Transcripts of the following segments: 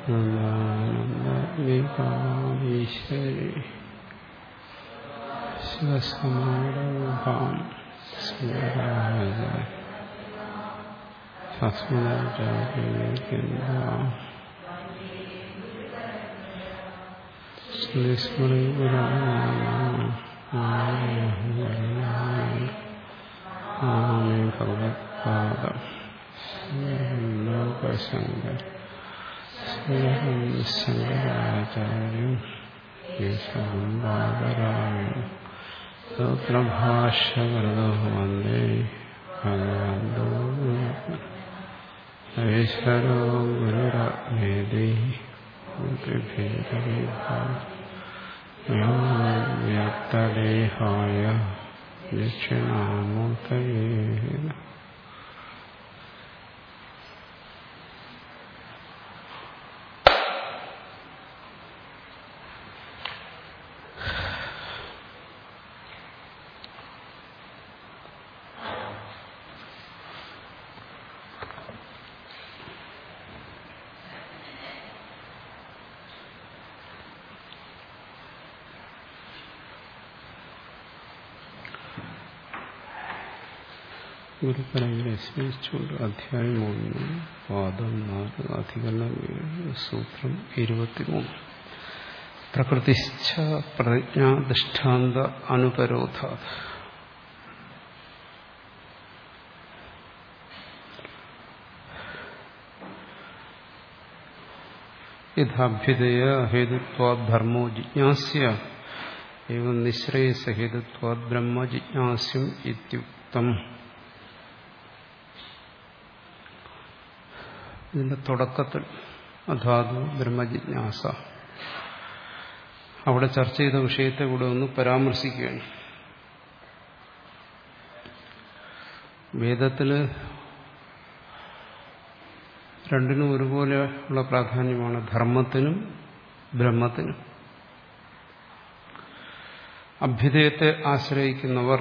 സച്ചിദാനന്ദീകാമീശ്വരി ശിവസമാരംഭാം സ്മരാജ ശസ്മരാചാര്യ സ്മൃസ്മൃതി ഭഗവത്പാദം ലോകശങ്കർ ശങ്കരാചാര്യം യേശാംബാദരായം സൂത്രഭാഷ്യകൃതോ വന്ദേ ഭഗവന്തോ ഈശ്വരോ ഗുരുരേതി വ്യാപ്തദേഹായ ദക്ഷിണാമൂർത്തയേ ഗുരുപരമ്പരെ സ്മരിച്ചുകൊണ്ട് അധ്യായം മൂന്ന് പാദം നാല് അധികരണം ഏഴ് സൂത്രം ഇരുപത്തിമൂന്ന് പ്രകൃതിശ്ച പ്രതിജ്ഞാധിഷ്ഠാന്ത അനുപരോധ യഥാഭ്യുദയ ഹേതുത്വാദ് ധർമ്മോ ജിജ്ഞാസ്യ ഏവം നിശ്രേയസഹേതുത്വാദ് ബ്രഹ്മ ജിജ്ഞാസ്യം ഇത്യുക്തം ഇതിന്റെ തുടക്കത്തിൽ അധാതു ബ്രഹ്മജിജ്ഞാസ അവിടെ ചർച്ച ചെയ്ത വിഷയത്തെ കൂടെ ഒന്ന് പരാമർശിക്കുകയാണ് വേദത്തില് രണ്ടിനും ഒരുപോലെ ഉള്ള പ്രാധാന്യമാണ് ധർമ്മത്തിനും ബ്രഹ്മത്തിനും അഭ്യുദയത്തെ ആശ്രയിക്കുന്നവർ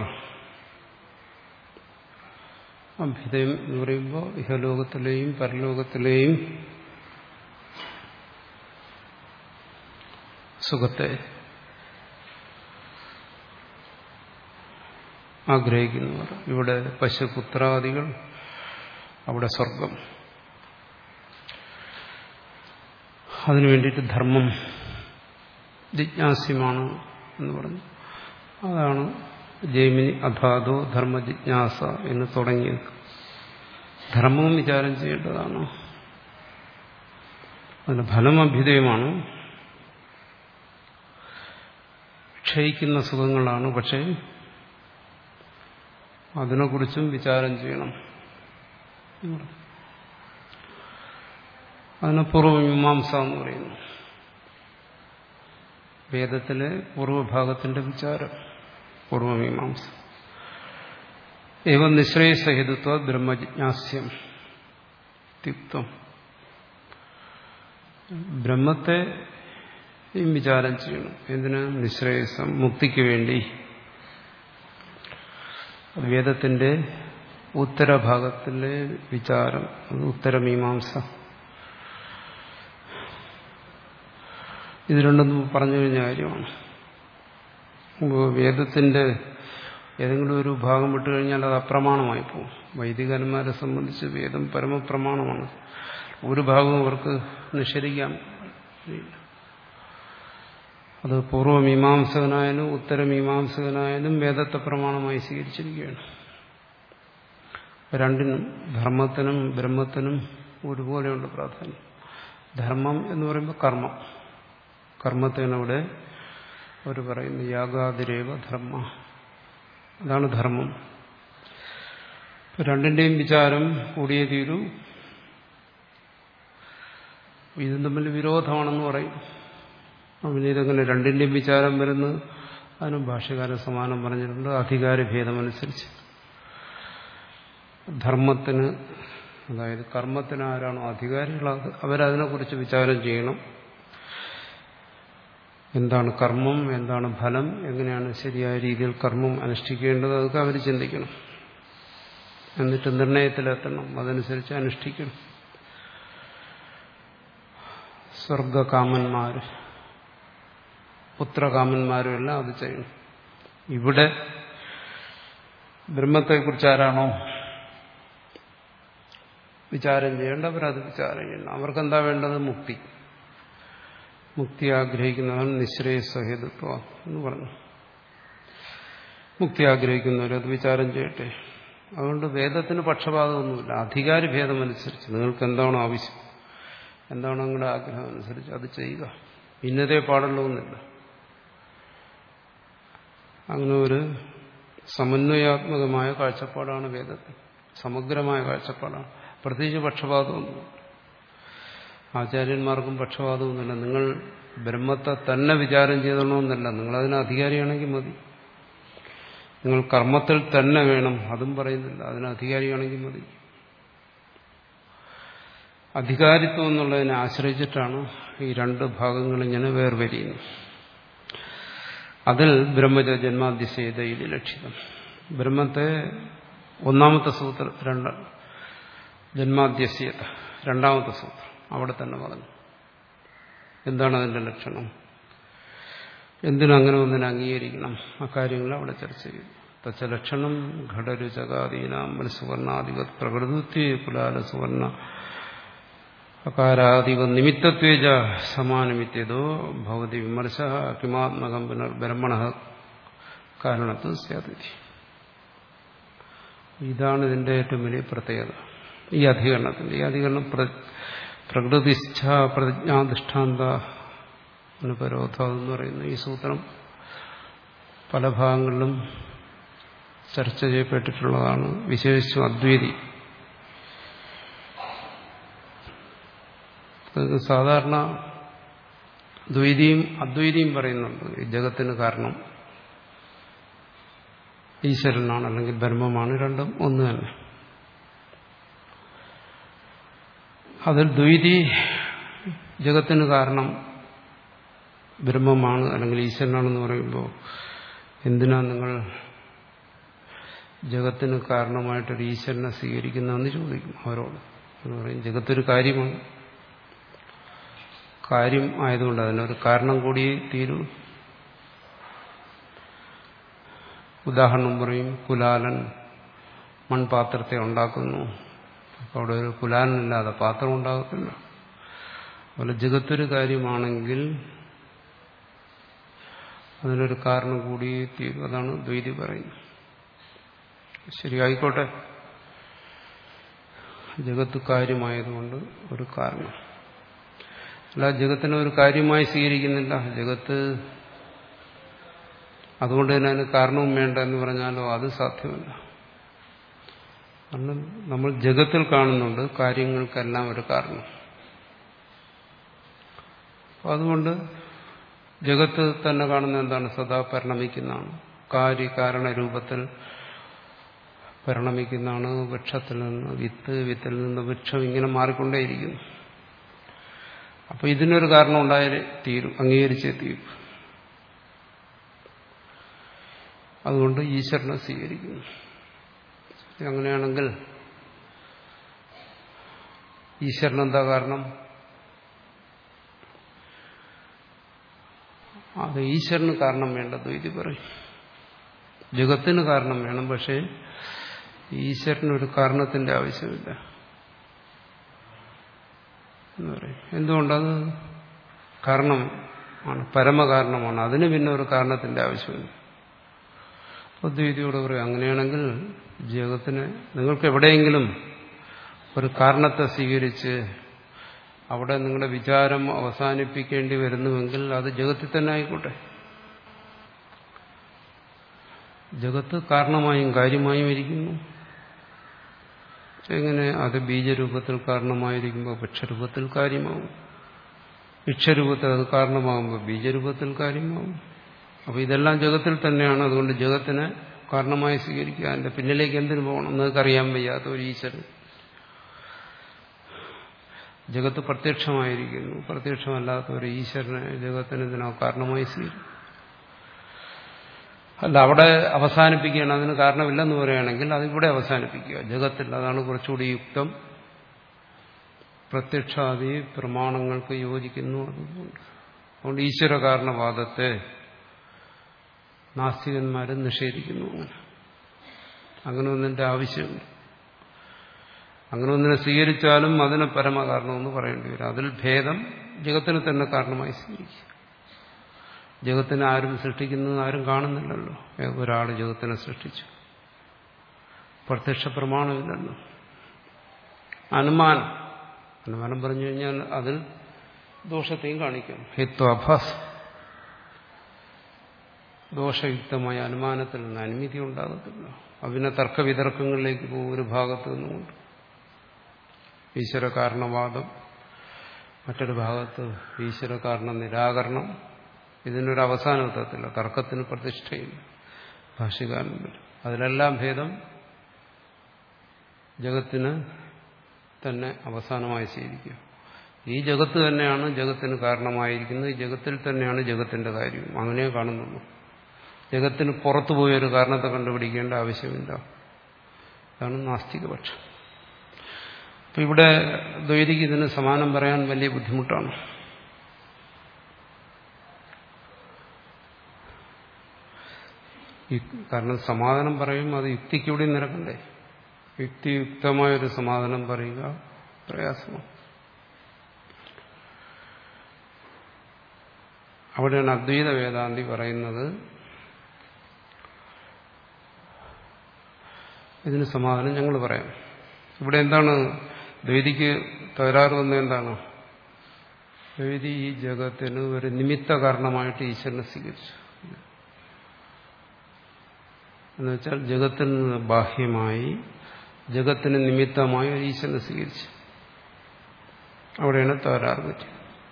അഭ്യുദയം എന്ന് പറയുമ്പോൾ ഇഹലോകത്തിലെയും പരലോകത്തിലെയും സുഖത്തെ ആഗ്രഹിക്കുന്നവർ ഇവിടെ പശുപുത്രാദികൾ അവിടെ സ്വർഗം അതിനു വേണ്ടിയിട്ട് ധർമ്മം ജിജ്ഞാസ്യമാണ് എന്ന് പറഞ്ഞു അതാണ് ജൈമിനി അധാതോ ധർമ്മജിജ്ഞാസ എന്ന് തുടങ്ങിയത് ധർമ്മവും വിചാരം ചെയ്യേണ്ടതാണ് അതിന് ഫലം അഭ്യുദയമാണ് ക്ഷയിക്കുന്ന സുഖങ്ങളാണ് പക്ഷേ അതിനെക്കുറിച്ചും വിചാരം ചെയ്യണം അതിന് പൂർവമീമാംസ എന്ന് പറയുന്നു വേദത്തിലെ പൂർവഭാഗത്തിന്റെ വിചാരം പൂർവമീമാംസ ഏവം നിശ്രേയസഹിതത്വ ബ്രഹ്മജിജ്ഞാസ്യം ത്യുക്തം ബ്രഹ്മത്തെ വിചാരം ചെയ്യണം എന്തിന് നിശ്രേയസം മുക്തിക്ക് വേണ്ടി വേദത്തിന്റെ ഉത്തരഭാഗത്തിലെ വിചാരം അത് ഉത്തരമീമാംസ ഇത് രണ്ടും പറഞ്ഞു കഴിഞ്ഞ കാര്യമാണ് വേദത്തിന്റെ ഏതെങ്കിലും ഒരു ഭാഗം വിട്ടു കഴിഞ്ഞാൽ അത് അപ്രമാണമായി പോകും വൈദികന്മാരെ സംബന്ധിച്ച് വേദം പരമപ്രമാണമാണ് ഒരു ഭാഗവും അവർക്ക് നിഷേധിക്കാൻ അത് പൂർവ്വമീമാംസകനായാലും ഉത്തരമീമാംസകനായാലും വേദത്തെ പ്രമാണമായി സ്വീകരിച്ചിരിക്കുകയാണ് രണ്ടിനും ധർമ്മത്തിനും ബ്രഹ്മത്തിനും ഒരുപോലെയുണ്ട് പ്രാധാന്യം ധർമ്മം എന്ന് പറയുമ്പോൾ കർമ്മം കർമ്മത്തിനവിടെ അവർ പറയുന്നു യാഗാതിരേവ ധർമ്മ അതാണ് ധർമ്മം രണ്ടിന്റെയും വിചാരം കൂടിയേ തീരൂ ഇതും തമ്മിൽ വിരോധമാണെന്ന് പറയും അവന് ഇതെങ്ങനെ രണ്ടിന്റെയും വിചാരം വരുന്നു അതിനും ഭാഷകാരൻ സമാനം പറഞ്ഞിട്ടുണ്ട് അധികാരഭേദമനുസരിച്ച് ധർമ്മത്തിന് അതായത് കർമ്മത്തിന് ആരാണോ അധികാരികൾ അവരതിനെക്കുറിച്ച് വിചാരം ചെയ്യണം എന്താണ് കർമ്മം എന്താണ് ഫലം എങ്ങനെയാണ് ശരിയായ രീതിയിൽ കർമ്മം അനുഷ്ഠിക്കേണ്ടത് അതൊക്കെ അവർ ചിന്തിക്കണം എന്നിട്ട് നിർണയത്തിലെത്തണം അതനുസരിച്ച് അനുഷ്ഠിക്കണം സ്വർഗകാമന്മാർ പുത്രകാമന്മാരും എല്ലാം അത് ചെയ്യണം ഇവിടെ ബ്രഹ്മത്തെക്കുറിച്ച് ആരാണോ വിചാരം ചെയ്യേണ്ടവരത് വിചാരം ചെയ്യണം അവർക്കെന്താ വേണ്ടത് മുക്തി മുക്തി ആഗ്രഹിക്കുന്നവൻ നിശ്രേയസഹിതത്വ എന്ന് പറഞ്ഞു മുക്തി ആഗ്രഹിക്കുന്നവരത് വിചാരം ചെയ്യട്ടെ അതുകൊണ്ട് വേദത്തിന് പക്ഷപാതമൊന്നുമില്ല അധികാരി ഭേദമനുസരിച്ച് നിങ്ങൾക്ക് എന്താണോ ആവശ്യം എന്താണോ നിങ്ങളുടെ ആഗ്രഹം അനുസരിച്ച് അത് ചെയ്യുക ഇന്നതേ പാടുള്ളൂ എന്നില്ല അങ്ങനെ ഒരു സമന്വയാത്മകമായ കാഴ്ചപ്പാടാണ് വേദത്തിൽ സമഗ്രമായ കാഴ്ചപ്പാടാണ് പ്രത്യേകിച്ച് പക്ഷപാതമൊന്നും ആചാര്യന്മാർക്കും പക്ഷപാതമൊന്നുമില്ല നിങ്ങൾ ബ്രഹ്മത്തെ തന്നെ വിചാരം ചെയ്തണമെന്നല്ല നിങ്ങളതിന് അധികാരിയാണെങ്കിൽ മതി നിങ്ങൾ കർമ്മത്തിൽ തന്നെ വേണം അതും പറയുന്നില്ല അതിന് അധികാരിയാണെങ്കിൽ മതി അധികാരിത്വം എന്നുള്ളതിനെ ആശ്രയിച്ചിട്ടാണ് ഈ രണ്ട് ഭാഗങ്ങൾ ഇങ്ങനെ വേർവരിയുന്നത് അതിൽ ബ്രഹ്മജ ജന്മാതിശയതയിൽ ലക്ഷിതം ബ്രഹ്മത്തെ ഒന്നാമത്തെ സൂത്രം രണ്ട് ജന്മാദ്യസ്യത രണ്ടാമത്തെ സൂത്രം അവിടെ തന്നെ പറഞ്ഞു എന്താണ് അതിന്റെ ലക്ഷണം എന്തിനങ്ങനെ ഒന്നിനെ അംഗീകരിക്കണം അക്കാര്യങ്ങൾ അവിടെ ചർച്ച ചെയ്തു തച്ച ലക്ഷണം ഘടരുചകാദീനാം സുവർണാധിപത് പ്രകൃതിത്വേ കുലാല സുവർണ അകാരാധിപ നിമിത്തത്വേജ സമാനമിത്യതോ ഭവതി വിമർശ കിമാത്മകം പുനർ ബ്രഹ്മണ കാരണത്ത് സ്യാതിഥി ഇതാണ് ഇതിന്റെ ഏറ്റവും വലിയ പ്രത്യേകത ഈ അധികരണത്തിന്റെ ഈ അധികരണം പ്രകൃതിസ്ഥ പ്രതിജ്ഞാധിഷ്ഠാന്ത അനുപരോധ എന്ന് പറയുന്ന ഈ സൂത്രം പല ഭാഗങ്ങളിലും ചർച്ച ചെയ്യപ്പെട്ടിട്ടുള്ളതാണ് വിശേഷിച്ചും അദ്വൈതി സാധാരണ ദ്വൈതിയും അദ്വൈതിയും പറയുന്നുണ്ട് ഈ ജഗത്തിന് കാരണം ഈശ്വരനാണ് അല്ലെങ്കിൽ ബ്രഹ്മമാണ് രണ്ടും ഒന്ന് തന്നെ അതിൽ ദ്വൈതി ജഗത്തിന് കാരണം ബ്രഹ്മമാണ് അല്ലെങ്കിൽ ഈശ്വരനാണെന്ന് പറയുമ്പോൾ എന്തിനാ നിങ്ങൾ ജഗത്തിന് കാരണമായിട്ടൊരു ഈശ്വരനെ സ്വീകരിക്കുന്നതെന്ന് ചോദിക്കും അവരോട് എന്ന് പറയും ജഗത്തൊരു കാര്യമാണ് കാര്യം ആയതുകൊണ്ട് അതിനൊരു കാരണം കൂടി തീരൂ ഉദാഹരണം പറയും കുലാലൻ മൺപാത്രത്തെ ഉണ്ടാക്കുന്നു അപ്പോൾ അവിടെ ഒരു കുലാലനില്ലാതെ പാത്രം ഉണ്ടാകത്തില്ല അതുപോലെ ജഗത്തൊരു കാര്യമാണെങ്കിൽ അതിനൊരു കാരണം കൂടി തീരും അതാണ് ദ്വൈതി പറയുന്നത് ശരി ആയിക്കോട്ടെ ജഗത്ത് കാര്യമായതുകൊണ്ട് ഒരു കാരണം അല്ല ജഗത്തിനെ ഒരു കാര്യമായി സ്വീകരിക്കുന്നില്ല ജഗത്ത് അതുകൊണ്ട് തന്നെ അതിന് കാരണവും വേണ്ട എന്ന് പറഞ്ഞാലോ അത് സാധ്യമല്ല കാരണം നമ്മൾ ജഗത്തിൽ കാണുന്നുണ്ട് കാര്യങ്ങൾക്കെല്ലാം ഒരു കാരണം അതുകൊണ്ട് ജഗത്ത് തന്നെ കാണുന്ന എന്താണ് സദാ പരിണമിക്കുന്നതാണ് കാര്യകാരണ രൂപത്തിൽ പരിണമിക്കുന്നതാണ് വൃക്ഷത്തിൽ നിന്ന് വിത്ത് വിത്തിൽ നിന്ന് വൃക്ഷം ഇങ്ങനെ മാറിക്കൊണ്ടേയിരിക്കുന്നു അപ്പൊ ഇതിനൊരു കാരണം ഉണ്ടായാലേ തീരും അംഗീകരിച്ചേ തീരും അതുകൊണ്ട് ഈശ്വരനെ സ്വീകരിക്കുന്നു അങ്ങനെയാണെങ്കിൽ ഈശ്വരൻ എന്താ കാരണം അത് ഈശ്വരന് കാരണം വേണ്ട ദ്വൈതി പറയും ജഗത്തിന് കാരണം വേണം പക്ഷേ ഈശ്വരനൊരു കാരണത്തിന്റെ ആവശ്യമില്ല എന്ന് പറയും എന്തുകൊണ്ടത് കാരണമാണ് പരമകാരണമാണ് അതിന് പിന്നെ ഒരു കാരണത്തിന്റെ ആവശ്യമില്ല അദ്വൈതിയോട് പറയും അങ്ങനെയാണെങ്കിൽ ജഗത്തിന് നിങ്ങൾക്ക് എവിടെയെങ്കിലും ഒരു കാരണത്തെ സ്വീകരിച്ച് അവിടെ നിങ്ങളുടെ വിചാരം അവസാനിപ്പിക്കേണ്ടി വരുന്നുവെങ്കിൽ അത് ജഗത്തിൽ തന്നെ ആയിക്കോട്ടെ ജഗത്ത് കാരണമായും കാര്യമായും ഇരിക്കുന്നു എങ്ങനെ അത് ബീജരൂപത്തിൽ കാരണമായിരിക്കുമ്പോൾ വൃക്ഷരൂപത്തിൽ കാര്യമാവും വൃക്ഷരൂപത്തിൽ അത് കാരണമാകുമ്പോൾ ബീജരൂപത്തിൽ കാര്യമാവും അപ്പോൾ ഇതെല്ലാം ജഗത്തിൽ തന്നെയാണ് അതുകൊണ്ട് ജഗത്തിനെ കാരണമായി സ്വീകരിക്കുക അതിന്റെ പിന്നിലേക്ക് എന്തിനു പോകണം നിങ്ങൾക്കറിയാൻ വയ്യാത്ത ഒരു ഈശ്വരൻ ജഗത്ത് പ്രത്യക്ഷമായിരിക്കുന്നു പ്രത്യക്ഷമല്ലാത്ത ഒരു ഈശ്വരനെ ജഗത്തിന് ഇതിനോ കാരണമായി സ്വീകരിക്കും അല്ല അവിടെ അവസാനിപ്പിക്കുകയാണ് അതിന് കാരണമില്ലെന്ന് പറയുകയാണെങ്കിൽ അതിവിടെ അവസാനിപ്പിക്കുക ജഗത്തിൽ അതാണ് കുറച്ചുകൂടി യുക്തം പ്രത്യക്ഷാദി പ്രമാണങ്ങൾക്ക് യോജിക്കുന്നു അതുകൊണ്ട് അതുകൊണ്ട് ഈശ്വര കാരണവാദത്തെ നാസ്തികന്മാരും നിഷേധിക്കുന്നു അങ്ങനെ അങ്ങനെ ഒന്നിന്റെ ആവശ്യമുണ്ട് അങ്ങനെ ഒന്നിനെ സ്വീകരിച്ചാലും അതിന് പരമകാരണമെന്ന് പറയേണ്ടി വരും അതിൽ ഭേദം ജഗത്തിന് തന്നെ കാരണമായി സ്വീകരിക്കും ജഗത്തിനെ ആരും സൃഷ്ടിക്കുന്നത് ആരും കാണുന്നില്ലല്ലോ ഒരാൾ ജഗത്തിനെ സൃഷ്ടിച്ചു പ്രത്യക്ഷ പ്രമാണമില്ലല്ലോ അനുമാനം അനുമാനം പറഞ്ഞു കഴിഞ്ഞാൽ അതിൽ ദോഷത്തെയും കാണിക്കും ഹിത്വാഭാസം ദോഷയുക്തമായ അനുമാനത്തിൽ നിന്ന് അനുമതി ഉണ്ടാകത്തില്ല അതിനെ തർക്കവിതർക്കങ്ങളിലേക്ക് പോകും ഒരു ഭാഗത്തു നിന്നുകൊണ്ട് ഈശ്വര കാരണവാദം മറ്റൊരു ഭാഗത്ത് ഈശ്വര കാരണ നിരാകരണം ഇതിനൊരു അവസാനം എത്തത്തില്ല തർക്കത്തിന് പ്രതിഷ്ഠയില്ല ഭാഷ്യകാരൻ അതിലെല്ലാം ഭേദം ജഗത്തിന് തന്നെ അവസാനമായി സ്വീകരിക്കുക ഈ ജഗത്ത് തന്നെയാണ് ജഗത്തിന് കാരണമായിരിക്കുന്നത് ഈ ജഗത്തിൽ തന്നെയാണ് ജഗത്തിന്റെ കാര്യം അങ്ങനെ കാണുന്നുള്ളൂ ജഗത്തിന് പുറത്തുപോയൊരു കാരണത്തെ കണ്ടുപിടിക്കേണ്ട ആവശ്യമില്ല അതാണ് നാസ്തികപക്ഷം അപ്പൊ ഇവിടെ ദ്വൈതിക്ക് ഇതിന് സമാനം പറയാൻ വലിയ ബുദ്ധിമുട്ടാണ് കാരണം സമാധാനം പറയും അത് യുക്തിക്കൂടി നിരക്കണ്ടേ യുക്തിയുക്തമായൊരു സമാധാനം പറയുക പ്രയാസമാണ് അവിടെയാണ് അദ്വൈത വേദാന്തി പറയുന്നത് ഇതിന് സമാധാനം ഞങ്ങൾ പറയാം ഇവിടെ എന്താണ് ദ്വൈതിക്ക് തകരാറ് വന്നത് എന്താണ് ദ്വൈതി ഈ ജഗത്തിന് ഒരു നിമിത്ത കാരണമായിട്ട് ഈശ്വരനെ സ്വീകരിച്ചു എന്നുവെച്ചാൽ ജഗത്തിൽ നിന്ന് ബാഹ്യമായി ജഗത്തിന് നിമിത്തമായി ഒരു ഈശ്വരനെ സ്വീകരിച്ചു അവിടെയാണ് തകരാറ് പറ്റിയത്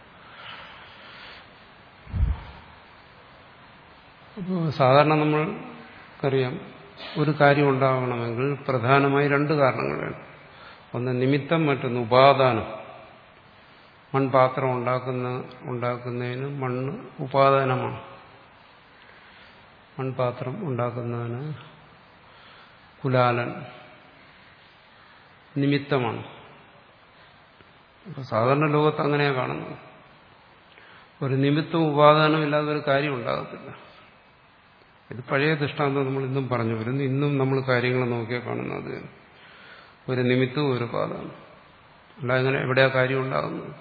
അപ്പോൾ സാധാരണ നമ്മൾക്കറിയാം ഒരു കാര്യം ഉണ്ടാകണമെങ്കിൽ പ്രധാനമായി രണ്ട് കാരണങ്ങൾ വേണം ഒന്ന് നിമിത്തം മറ്റൊന്ന് ഉപാദാനം മൺപാത്രം ഉണ്ടാക്കുന്ന ഉണ്ടാക്കുന്നതിന് മണ്ണ് ഉപാദാനമാണ് മൺപാത്രം ഉണ്ടാക്കുന്നതിന് കുലാലൻ നിമിത്തമാണ് അപ്പോൾ സാധാരണ ലോകത്ത് അങ്ങനെയാണ് കാണുന്നത് ഒരു നിമിത്തം ഉപാദാനം ഇല്ലാതെ ഒരു കാര്യം ഉണ്ടാകത്തില്ല ഇത് പഴയ ദൃഷ്ടാന്തം നമ്മൾ ഇന്നും പറഞ്ഞു വരുന്നു ഇന്നും നമ്മൾ കാര്യങ്ങൾ നോക്കിയാൽ കാണുന്നത് ഒരു നിമിത്തവും ഒരു പാദമാണ് അല്ല അങ്ങനെ എവിടെയാ കാര്യം ഉണ്ടാകുന്നത്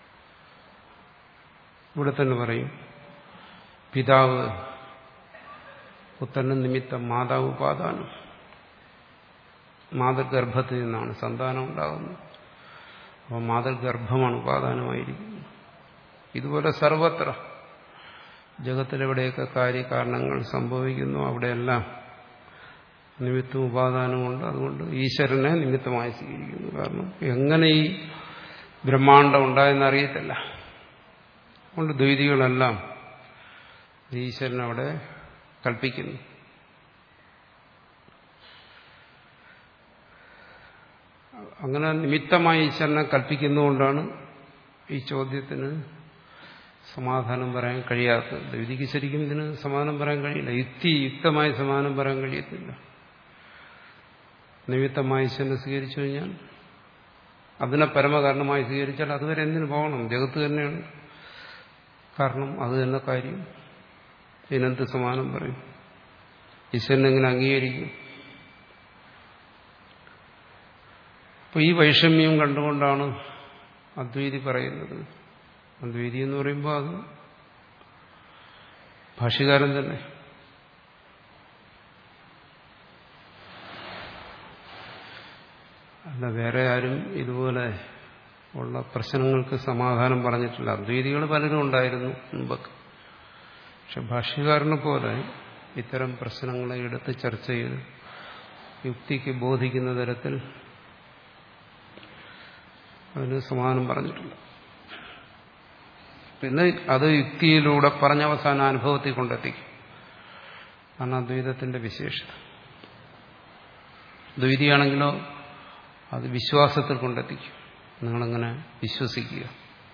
ഇവിടെ തന്നെ പറയും പിതാവ് പുത്രന് നിമിത്തം മാതാവ് ഉപാദാനം മാതൃഗർഭത്തിൽ നിന്നാണ് സന്താനം ഉണ്ടാകുന്നത് അപ്പോൾ മാതൃഗർഭമാണ് ഉപാദാനമായിരിക്കുന്നത് ഇതുപോലെ സർവത്ര ജഗത്തിലെവിടെയൊക്കെ കാര്യകാരണങ്ങൾ സംഭവിക്കുന്നു അവിടെയെല്ലാം നിമിത്തവും ഉപാദാനവും ഉണ്ട് അതുകൊണ്ട് ഈശ്വരനെ നിമിത്തമായി സ്വീകരിക്കുന്നു കാരണം എങ്ങനെ ഈ ബ്രഹ്മാണ്ടം ഉണ്ടായെന്ന് അറിയത്തില്ല അതുകൊണ്ട് ദ്വൈതികളെല്ലാം ഈശ്വരനവിടെ കൽപ്പിക്കുന്നു അങ്ങനെ നിമിത്തമായി ഈശ്വരനെ കൽപ്പിക്കുന്നതുകൊണ്ടാണ് ഈ ചോദ്യത്തിന് സമാധാനം പറയാൻ കഴിയാത്തത് ദ്വൈതിക്ക് ശരിക്കും ഇതിന് സമാധാനം പറയാൻ കഴിയില്ല യുക്തി യുക്തമായ സമാധാനം പറയാൻ കഴിയത്തില്ല നിമിത്തമായി ഈശ്വരനെ സ്വീകരിച്ചു കഴിഞ്ഞാൽ അതിനെ പരമകാരണമായി സ്വീകരിച്ചാൽ അതുവരെ എന്തിനു പോകണം ജഗത്ത് തന്നെയാണ് കാരണം അത് തന്നെ കാര്യം ഇതിനെന്ത് സമാനം പറയും ഈശ്വരൻ എങ്ങനെ അംഗീകരിക്കും അപ്പൊ ഈ വൈഷമ്യം കണ്ടുകൊണ്ടാണ് അദ്വൈതി പറയുന്നത് അദ്വൈതി എന്ന് പറയുമ്പോൾ അത് ഭാഷ്യകാരൻ തന്നെ അല്ല വേറെ ആരും ഇതുപോലെ ഉള്ള പ്രശ്നങ്ങൾക്ക് സമാധാനം പറഞ്ഞിട്ടില്ല അദ്വൈതികൾ പലരും ഉണ്ടായിരുന്നു മുമ്പൊക്കെ പക്ഷെ ഭാഷ്യകാരനെ പോലെ ഇത്തരം പ്രശ്നങ്ങളെ എടുത്ത് ചർച്ച ചെയ്ത് യുക്തിക്ക് ബോധിക്കുന്ന തരത്തിൽ അതിന് സമാധാനം പറഞ്ഞിട്ടില്ല പിന്നെ അത് യുക്തിയിലൂടെ പറഞ്ഞ അവസാന അനുഭവത്തിൽ കൊണ്ടെത്തിക്കും അതാണ് അദ്വൈതത്തിന്റെ വിശേഷത ദ്വൈതിയാണെങ്കിലോ അത് വിശ്വാസത്തിൽ കൊണ്ടെത്തിക്കും നിങ്ങളങ്ങനെ വിശ്വസിക്കുക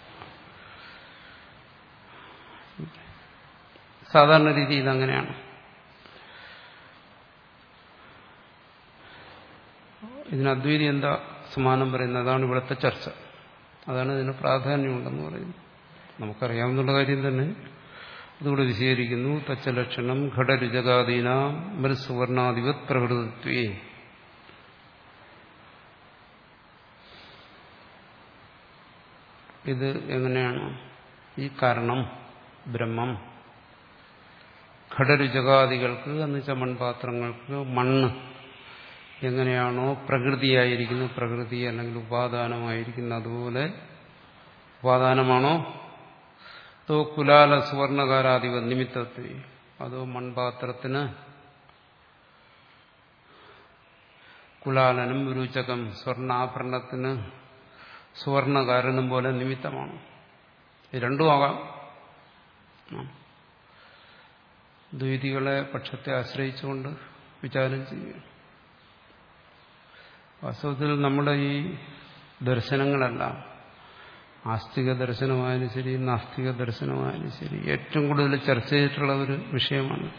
സാധാരണ രീതിയിൽ അങ്ങനെയാണ് ഇതിന് അദ്വൈതി എന്താ സമാനം പറയുന്നത് അതാണ് ഇവിടുത്തെ ചർച്ച അതാണ് ഇതിന് പ്രാധാന്യമുണ്ടെന്ന് പറയുന്നത് നമുക്കറിയാവുന്ന കാര്യം തന്നെ അതുകൂടെ വിശദീകരിക്കുന്നു തച്ചലക്ഷണം ഘടരുജകാദീന മൃസുവർണാധിപത് പ്രകൃതിത്വേ ഇത് എങ്ങനെയാണ് ഈ കാരണം ബ്രഹ്മം ഘടരുജകാദികൾക്ക് എന്ന് വെച്ചാൽ മൺപാത്രങ്ങൾക്ക് മണ്ണ് എങ്ങനെയാണോ പ്രകൃതിയായിരിക്കുന്നത് പ്രകൃതി അല്ലെങ്കിൽ ഉപാദാനമായിരിക്കുന്നത് അതുപോലെ ഉപാദാനമാണോ അതോ കുലാല സുവർണകാരാധിപ നിമിത്തത്വ അതോ മൺപാത്രത്തിന് കുലാലനും രുചകം സ്വർണ്ണാഭരണത്തിന് സുവർണകാരനും പോലെ നിമിത്തമാണ് ഇത് രണ്ടും ആകാം ദ്വൈതികളെ പക്ഷത്തെ ആശ്രയിച്ചുകൊണ്ട് വിചാരം ചെയ്യുക വാസ്തവത്തിൽ നമ്മുടെ ഈ ദർശനങ്ങളെല്ലാം ആസ്തിക ദർശനമായാലും ശരി നാസ്തിക ദർശനമായാലും ശരി ഏറ്റവും കൂടുതൽ ചർച്ച ചെയ്തിട്ടുള്ള ഒരു വിഷയമാണ്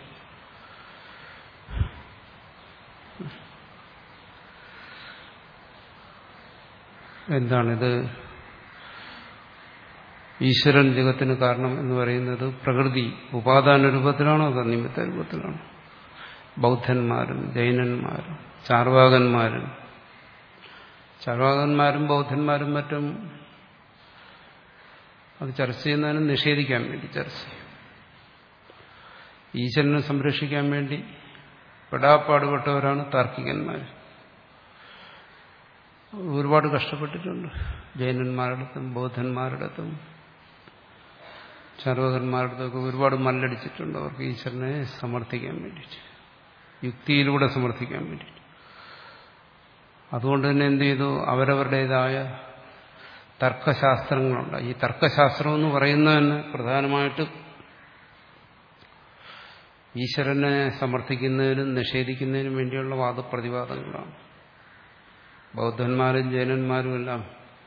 എന്താണിത് ഈശ്വരൻ ജഗത്തിന് കാരണം എന്ന് പറയുന്നത് പ്രകൃതി ഉപാദാന രൂപത്തിലാണോ അതോ നിമിത്ത രൂപത്തിലാണോ ബൗദ്ധന്മാരും ജൈനന്മാരും ചാർവാകന്മാരും ചാർവാകന്മാരും ബൗദ്ധന്മാരും മറ്റും അത് ചർച്ച ചെയ്യുന്നതിനും നിഷേധിക്കാൻ വേണ്ടി ചർച്ച ചെയ്യും ഈശ്വരനെ സംരക്ഷിക്കാൻ വേണ്ടി പെടാപ്പാടുപെട്ടവരാണ് താർക്കികന്മാർ ഒരുപാട് കഷ്ടപ്പെട്ടിട്ടുണ്ട് ജൈനന്മാരുടെ ബൗദ്ധന്മാരുടെ ചർവകന്മാരുടെ ഒരുപാട് മല്ലടിച്ചിട്ടുണ്ട് അവർക്ക് ഈശ്വരനെ സമർത്ഥിക്കാൻ വേണ്ടിയിട്ട് യുക്തിയിലൂടെ സമർത്ഥിക്കാൻ വേണ്ടിയിട്ട് അതുകൊണ്ട് തന്നെ എന്ത് ചെയ്തു അവരവരുടേതായ തർക്കശാസ്ത്രങ്ങളുണ്ട് ഈ തർക്കശാസ്ത്രം എന്ന് പറയുന്നത് തന്നെ പ്രധാനമായിട്ട് ഈശ്വരനെ സമർത്ഥിക്കുന്നതിനും നിഷേധിക്കുന്നതിനും വേണ്ടിയുള്ള വാദപ്രതിവാദങ്ങളാണ് ബൗദ്ധന്മാരും ജൈനന്മാരും എല്ലാം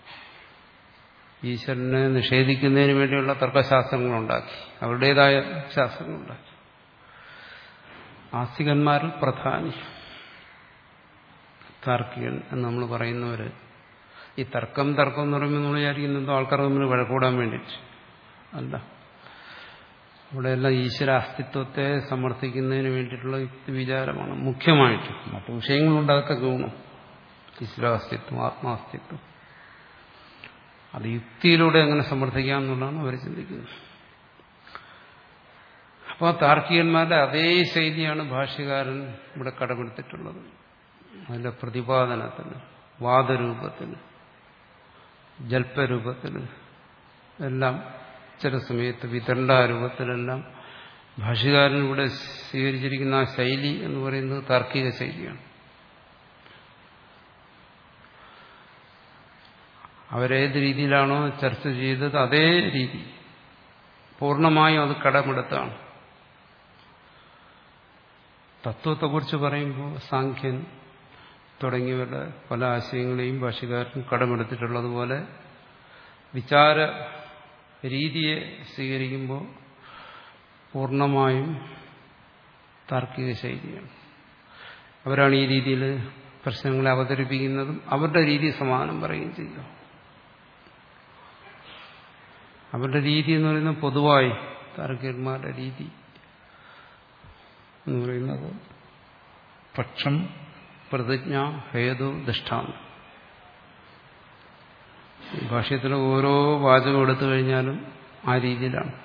ഈശ്വരനെ നിഷേധിക്കുന്നതിന് വേണ്ടിയുള്ള തർക്കശാസ്ത്രങ്ങളുണ്ടാക്കി അവരുടേതായ ശാസ്ത്രങ്ങളുണ്ടാക്കി ആസ്തികന്മാരിൽ പ്രധാനി താർക്കികൻ എന്ന് നമ്മൾ പറയുന്നവര് ഈ തർക്കം തർക്കം എന്ന് പറയുമ്പോൾ നമ്മൾ വിചാരിക്കുന്നത് ആൾക്കാർ തമ്മിൽ വഴക്കൂടാൻ വേണ്ടിയിട്ട് അല്ല അവിടെയെല്ലാം ഈശ്വര അസ്തിത്വത്തെ സമർത്ഥിക്കുന്നതിന് വേണ്ടിയിട്ടുള്ള യുക്തി വിചാരമാണ് മുഖ്യമായിട്ട് മറ്റു വിഷയങ്ങളുണ്ട് അതൊക്കെ ഗുണം ഈശ്വരാസ്തിത്വം ആത്മാസ്തിത്വം അത് യുക്തിയിലൂടെ എങ്ങനെ സമർത്ഥിക്കാം എന്നുള്ളതാണ് അവർ ചിന്തിക്കുന്നത് അപ്പോൾ ആ താർക്കികന്മാരുടെ അതേ ശൈലിയാണ് ഭാഷ്യകാരൻ ഇവിടെ കടമെടുത്തിട്ടുള്ളത് അതിന്റെ പ്രതിപാദനത്തിന് വാദരൂപത്തിന് ജൽപ്പരൂപത്തിന് എല്ലാം ചില സമയത്ത് വിതണ്ടാരൂപത്തിലെല്ലാം ഭാഷ്യകാരൻ ഇവിടെ സ്വീകരിച്ചിരിക്കുന്ന ആ ശൈലി എന്ന് പറയുന്നത് താർക്കിക ശൈലിയാണ് അവരേത് രീതിയിലാണോ ചർച്ച ചെയ്തത് അതേ രീതി പൂർണ്ണമായും അത് കടമെടുത്താണ് തത്വത്തെക്കുറിച്ച് പറയുമ്പോൾ സാഖ്യൻ തുടങ്ങിയവരുടെ പല ആശയങ്ങളെയും ഭാഷകാരൻ കടമെടുത്തിട്ടുള്ളതുപോലെ വിചാര രീതിയെ സ്വീകരിക്കുമ്പോൾ പൂർണ്ണമായും താർക്കിക ശൈലിയാണ് അവരാണ് ഈ രീതിയിൽ പ്രശ്നങ്ങളെ അവതരിപ്പിക്കുന്നതും അവരുടെ രീതി സമാനം പറയുകയും ചെയ്യുക അവരുടെ രീതി എന്ന് പറയുന്നത് പൊതുവായി താർക്കികന്മാരുടെ രീതി എന്ന് പറയുന്നത് പക്ഷം പ്രതിജ്ഞ ഹേതു ദൃഷ്ടാന്തം ഈ ഭാഷ്യത്തിലെ ഓരോ വാചകം എടുത്തു കഴിഞ്ഞാലും ആ രീതിയിലാണ്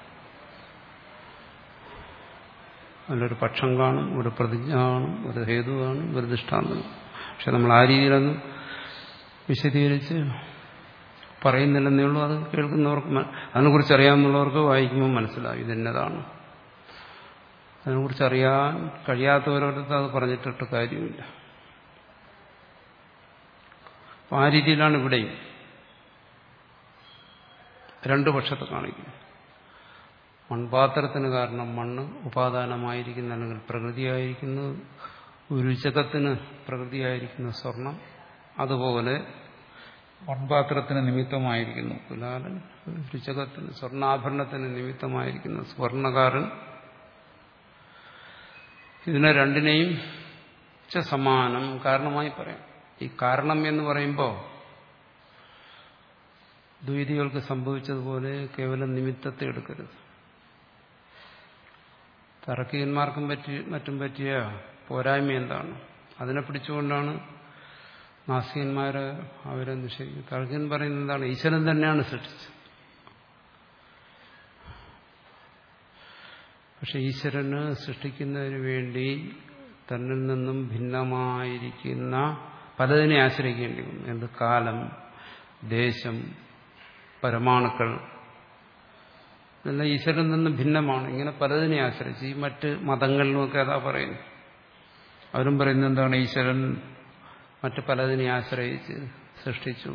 അതിലൊരു പക്ഷം കാണും ഒരു പ്രതിജ്ഞ കാണും ഒരു ഹേതു കാണും ഒരു ദൃഷ്ടാന്തം പക്ഷെ നമ്മൾ ആ രീതിയിലൊന്നും വിശദീകരിച്ച് പറയുന്നില്ലെന്നേ ഉള്ളൂ അത് കേൾക്കുന്നവർക്ക് അതിനെക്കുറിച്ച് അറിയാവുന്നവർക്ക് വായിക്കുമ്പോൾ മനസ്സിലാവും ഇതെന്നതാണ് അതിനെക്കുറിച്ച് അറിയാൻ കഴിയാത്തവരടുത്ത് അത് പറഞ്ഞിട്ടിട്ട് കാര്യമില്ല ആ രീതിയിലാണ് ഇവിടെയും രണ്ടു പക്ഷത്തെ കാണിക്കുന്നത് മൺപാത്രത്തിന് കാരണം മണ്ണ് ഉപാദാനമായിരിക്കുന്ന അല്ലെങ്കിൽ പ്രകൃതിയായിരിക്കുന്നത് രുചകത്തിന് പ്രകൃതിയായിരിക്കുന്ന സ്വർണം അതുപോലെ മൺപാത്രത്തിന് നിമിത്തമായിരിക്കുന്നു കുലാലൻ രുചകത്തിന് സ്വർണ്ണാഭരണത്തിന് നിമിത്തമായിരിക്കുന്ന സ്വർണകാരൻ ഇതിനെ രണ്ടിനെയും സമാനം കാരണമായി പറയാം ഈ കാരണം എന്ന് പറയുമ്പോൾ ദ്വൈതികൾക്ക് സംഭവിച്ചതുപോലെ കേവലം നിമിത്തത്തെ എടുക്കരുത് തർക്കീയന്മാർക്കും പറ്റി മറ്റും പറ്റിയ പോരായ്മ എന്താണ് അതിനെ പിടിച്ചുകൊണ്ടാണ് നാസ്തികന്മാര് അവരെ നിഷേധിക്കും തർക്കൻ പറയുന്നത് എന്താണ് ഈശ്വരൻ തന്നെയാണ് സൃഷ്ടിച്ചത് പക്ഷെ ഈശ്വരന് സൃഷ്ടിക്കുന്നതിന് വേണ്ടി തന്നിൽ നിന്നും ഭിന്നമായിരിക്കുന്ന പലതിനെ ആശ്രയിക്കേണ്ടി വന്നു എന്ത് കാലം ദേശം പരമാണുക്കൾ ഇതെല്ലാം ഈശ്വരനിൽ നിന്നും ഭിന്നമാണ് ഇങ്ങനെ പലതിനെ ആശ്രയിച്ച് ഈ മറ്റ് മതങ്ങളിലുമൊക്കെ അതാ പറയുന്നു അവരും പറയുന്നത് എന്താണ് ഈശ്വരൻ മറ്റ് പലതിനെ ആശ്രയിച്ച് സൃഷ്ടിച്ചു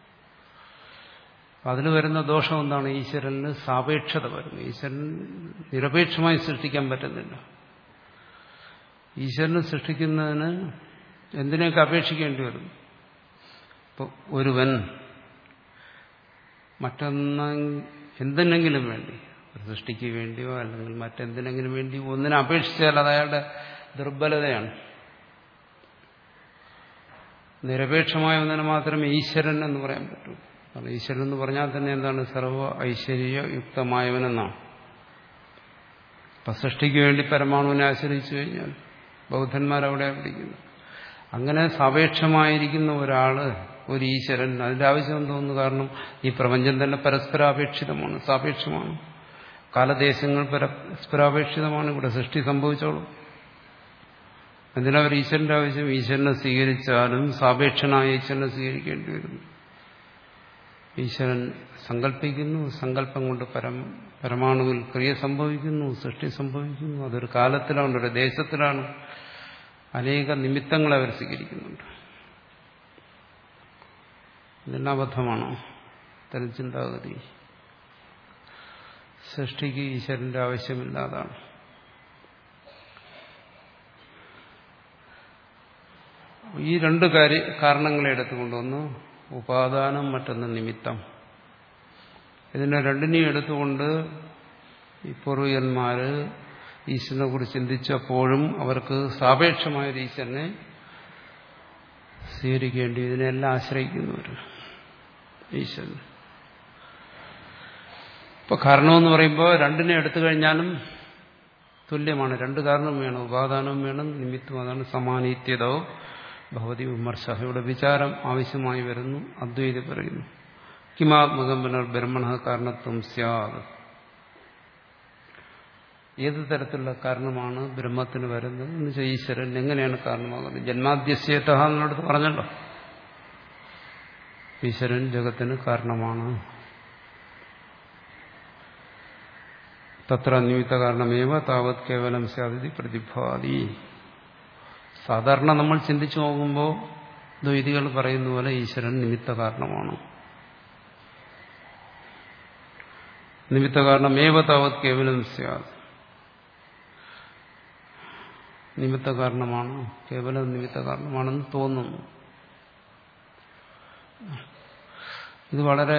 അതിന് വരുന്ന ദോഷം എന്താണ് ഈശ്വരന് സാപേക്ഷത വരുന്നു ഈശ്വരൻ നിരപേക്ഷമായി സൃഷ്ടിക്കാൻ പറ്റുന്നില്ല ഈശ്വരനെ സൃഷ്ടിക്കുന്നതിന് എന്തിനൊക്കെ അപേക്ഷിക്കേണ്ടി വരുന്നു ഇപ്പോൾ ഒരുവൻ മറ്റൊന്ന എന്തിനെങ്കിലും വേണ്ടി സൃഷ്ടിക്ക് വേണ്ടിയോ അല്ലെങ്കിൽ മറ്റെന്തിനെങ്കിലും വേണ്ടി ഒന്നിനെ അപേക്ഷിച്ചാൽ അത് അയാളുടെ ദുർബലതയാണ് നിരപേക്ഷമായ ഒന്നിനെ മാത്രമേ ഈശ്വരൻ എന്ന് പറയാൻ പറ്റൂ കാരണം ഈശ്വരൻ എന്ന് പറഞ്ഞാൽ തന്നെ എന്താണ് സർവ ഐശ്വര്യയുക്തമായവനെന്നാണ് അപ്പൊ സൃഷ്ടിക്ക് വേണ്ടി പരമാണുവിനെ ആശ്രയിച്ചു കഴിഞ്ഞാൽ ബൗദ്ധന്മാരവിടെ പിടിക്കുന്നു അങ്ങനെ സാപേക്ഷമായിരിക്കുന്ന ഒരാള് ഒരു ഈശ്വരൻ അതിന്റെ ആവശ്യം തോന്നുന്നു കാരണം ഈ പ്രപഞ്ചം തന്നെ പരസ്പരാപേക്ഷിതമാണ് സാപേക്ഷമാണ് കാലദേശങ്ങൾ പരസ്പരാപേക്ഷിതമാണ് ഇവിടെ സൃഷ്ടി സംഭവിച്ചോളും എന്തിനാ ഒരു ഈശ്വരന്റെ ആവശ്യം ഈശ്വരനെ സ്വീകരിച്ചാലും സാപേക്ഷനായ ഈശ്വരനെ സ്വീകരിക്കേണ്ടി വരുന്നു ഈശ്വരൻ സങ്കല്പിക്കുന്നു സങ്കല്പം കൊണ്ട് പരം പരമാണുവിൽ ക്രിയ സംഭവിക്കുന്നു സൃഷ്ടി സംഭവിക്കുന്നു അതൊരു കാലത്തിലാണ് ഒരു ദേശത്തിലാണ് അനേക നിമിത്തങ്ങളെ അവർ സ്വീകരിക്കുന്നുണ്ട് ഇതെല്ലാം അബദ്ധമാണോ തരം ചിന്താഗതി സൃഷ്ടിക്ക് ഈശ്വരന്റെ ആവശ്യമില്ലാതാണ് ഈ രണ്ട് കാര്യ കാരണങ്ങളെ എടുത്തുകൊണ്ടൊന്ന് ഉപാദാനം മറ്റൊന്ന് നിമിത്തം ഇതിനെ രണ്ടിനെയും എടുത്തുകൊണ്ട് ഈ പൂർവികന്മാര് ഈശ്വരനെ കുറിച്ച് ചിന്തിച്ചപ്പോഴും അവർക്ക് സാപേക്ഷമായ ഒരു ഈശ്വരനെ സ്വീകരിക്കേണ്ടി ഇതിനെല്ലാം ആശ്രയിക്കുന്നവർ ഈശ്വരൻ ഇപ്പൊ കാരണമെന്ന് പറയുമ്പോൾ രണ്ടിനെ എടുത്തു കഴിഞ്ഞാലും തുല്യമാണ് രണ്ട് കാരണം വേണം ഉപാദാനവും വേണം നിമിത്തം അതാണ് സമാനീത്യതോ ഭവതി വിമർശ ഇവിടെ വിചാരം ആവശ്യമായി വരുന്നു അദ്വൈതി പറയുന്നു കിമാത്മകം പുനർ ബ്രഹ്മണ കാരണത്വം സ്യാത് ഏത് തരത്തിലുള്ള കാരണമാണ് ബ്രഹ്മത്തിന് വരുന്നത് എന്ന് വെച്ചാൽ ഈശ്വരൻ എങ്ങനെയാണ് കാരണമാകുന്നത് ജന്മാദ്യസ്യത എന്നടുത്ത് പറഞ്ഞല്ലോ ഈശ്വരൻ ജഗത്തിന് കാരണമാണ് തത്ര നിമിത്ത കാരണമേവ താവത് കേവലം സ്യാതി പ്രതിഭാതി സാധാരണ നമ്മൾ ചിന്തിച്ചു നോക്കുമ്പോൾ ദ്വൈതികൾ പറയുന്ന പോലെ ഈശ്വരൻ നിമിത്ത കാരണമാണ് നിമിത്ത കാരണമേവ താവത് കേവലം സ്യാത് നിമിത്ത കാരണമാണ് കേവലം നിമിത്ത കാരണമാണെന്ന് തോന്നുന്നു ഇത് വളരെ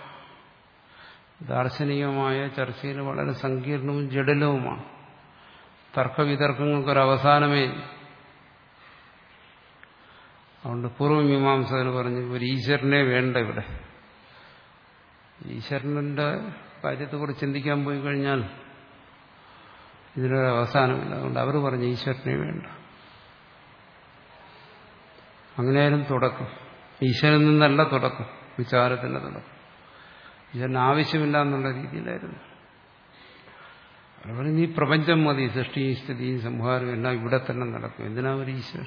ദാർശനികമായ ചർച്ചയിൽ വളരെ സങ്കീർണവും ജടിലവുമാണ് തർക്കവിതർക്കങ്ങൾക്കൊരവസാനമേ അതുകൊണ്ട് പൂർവ്വമീമാംസകർ പറഞ്ഞു ഒരു ഈശ്വരനെ വേണ്ട ഇവിടെ ഈശ്വരന്റെ കാര്യത്തെക്കുറിച്ച് ചിന്തിക്കാൻ പോയി കഴിഞ്ഞാൽ ഇതിനൊരു അവസാനമില്ല അതുകൊണ്ട് അവർ പറഞ്ഞു ഈശ്വരനെ വേണ്ട അങ്ങനെയായിരുന്നു തുടക്കം ഈശ്വരൻ നിന്നല്ല തുടക്കം വിചാരത്തിന്റെ തുടക്കം ഈശ്വരന് ആവശ്യമില്ല എന്നുള്ള രീതിയിലായിരുന്നു അവർ ഈ പ്രപഞ്ചം മതി സൃഷ്ടിയും സ്ഥിതിയും സംഹാരവും എല്ലാം ഇവിടെ തന്നെ നടക്കും എന്തിനാ ഒരു ഈശ്വരൻ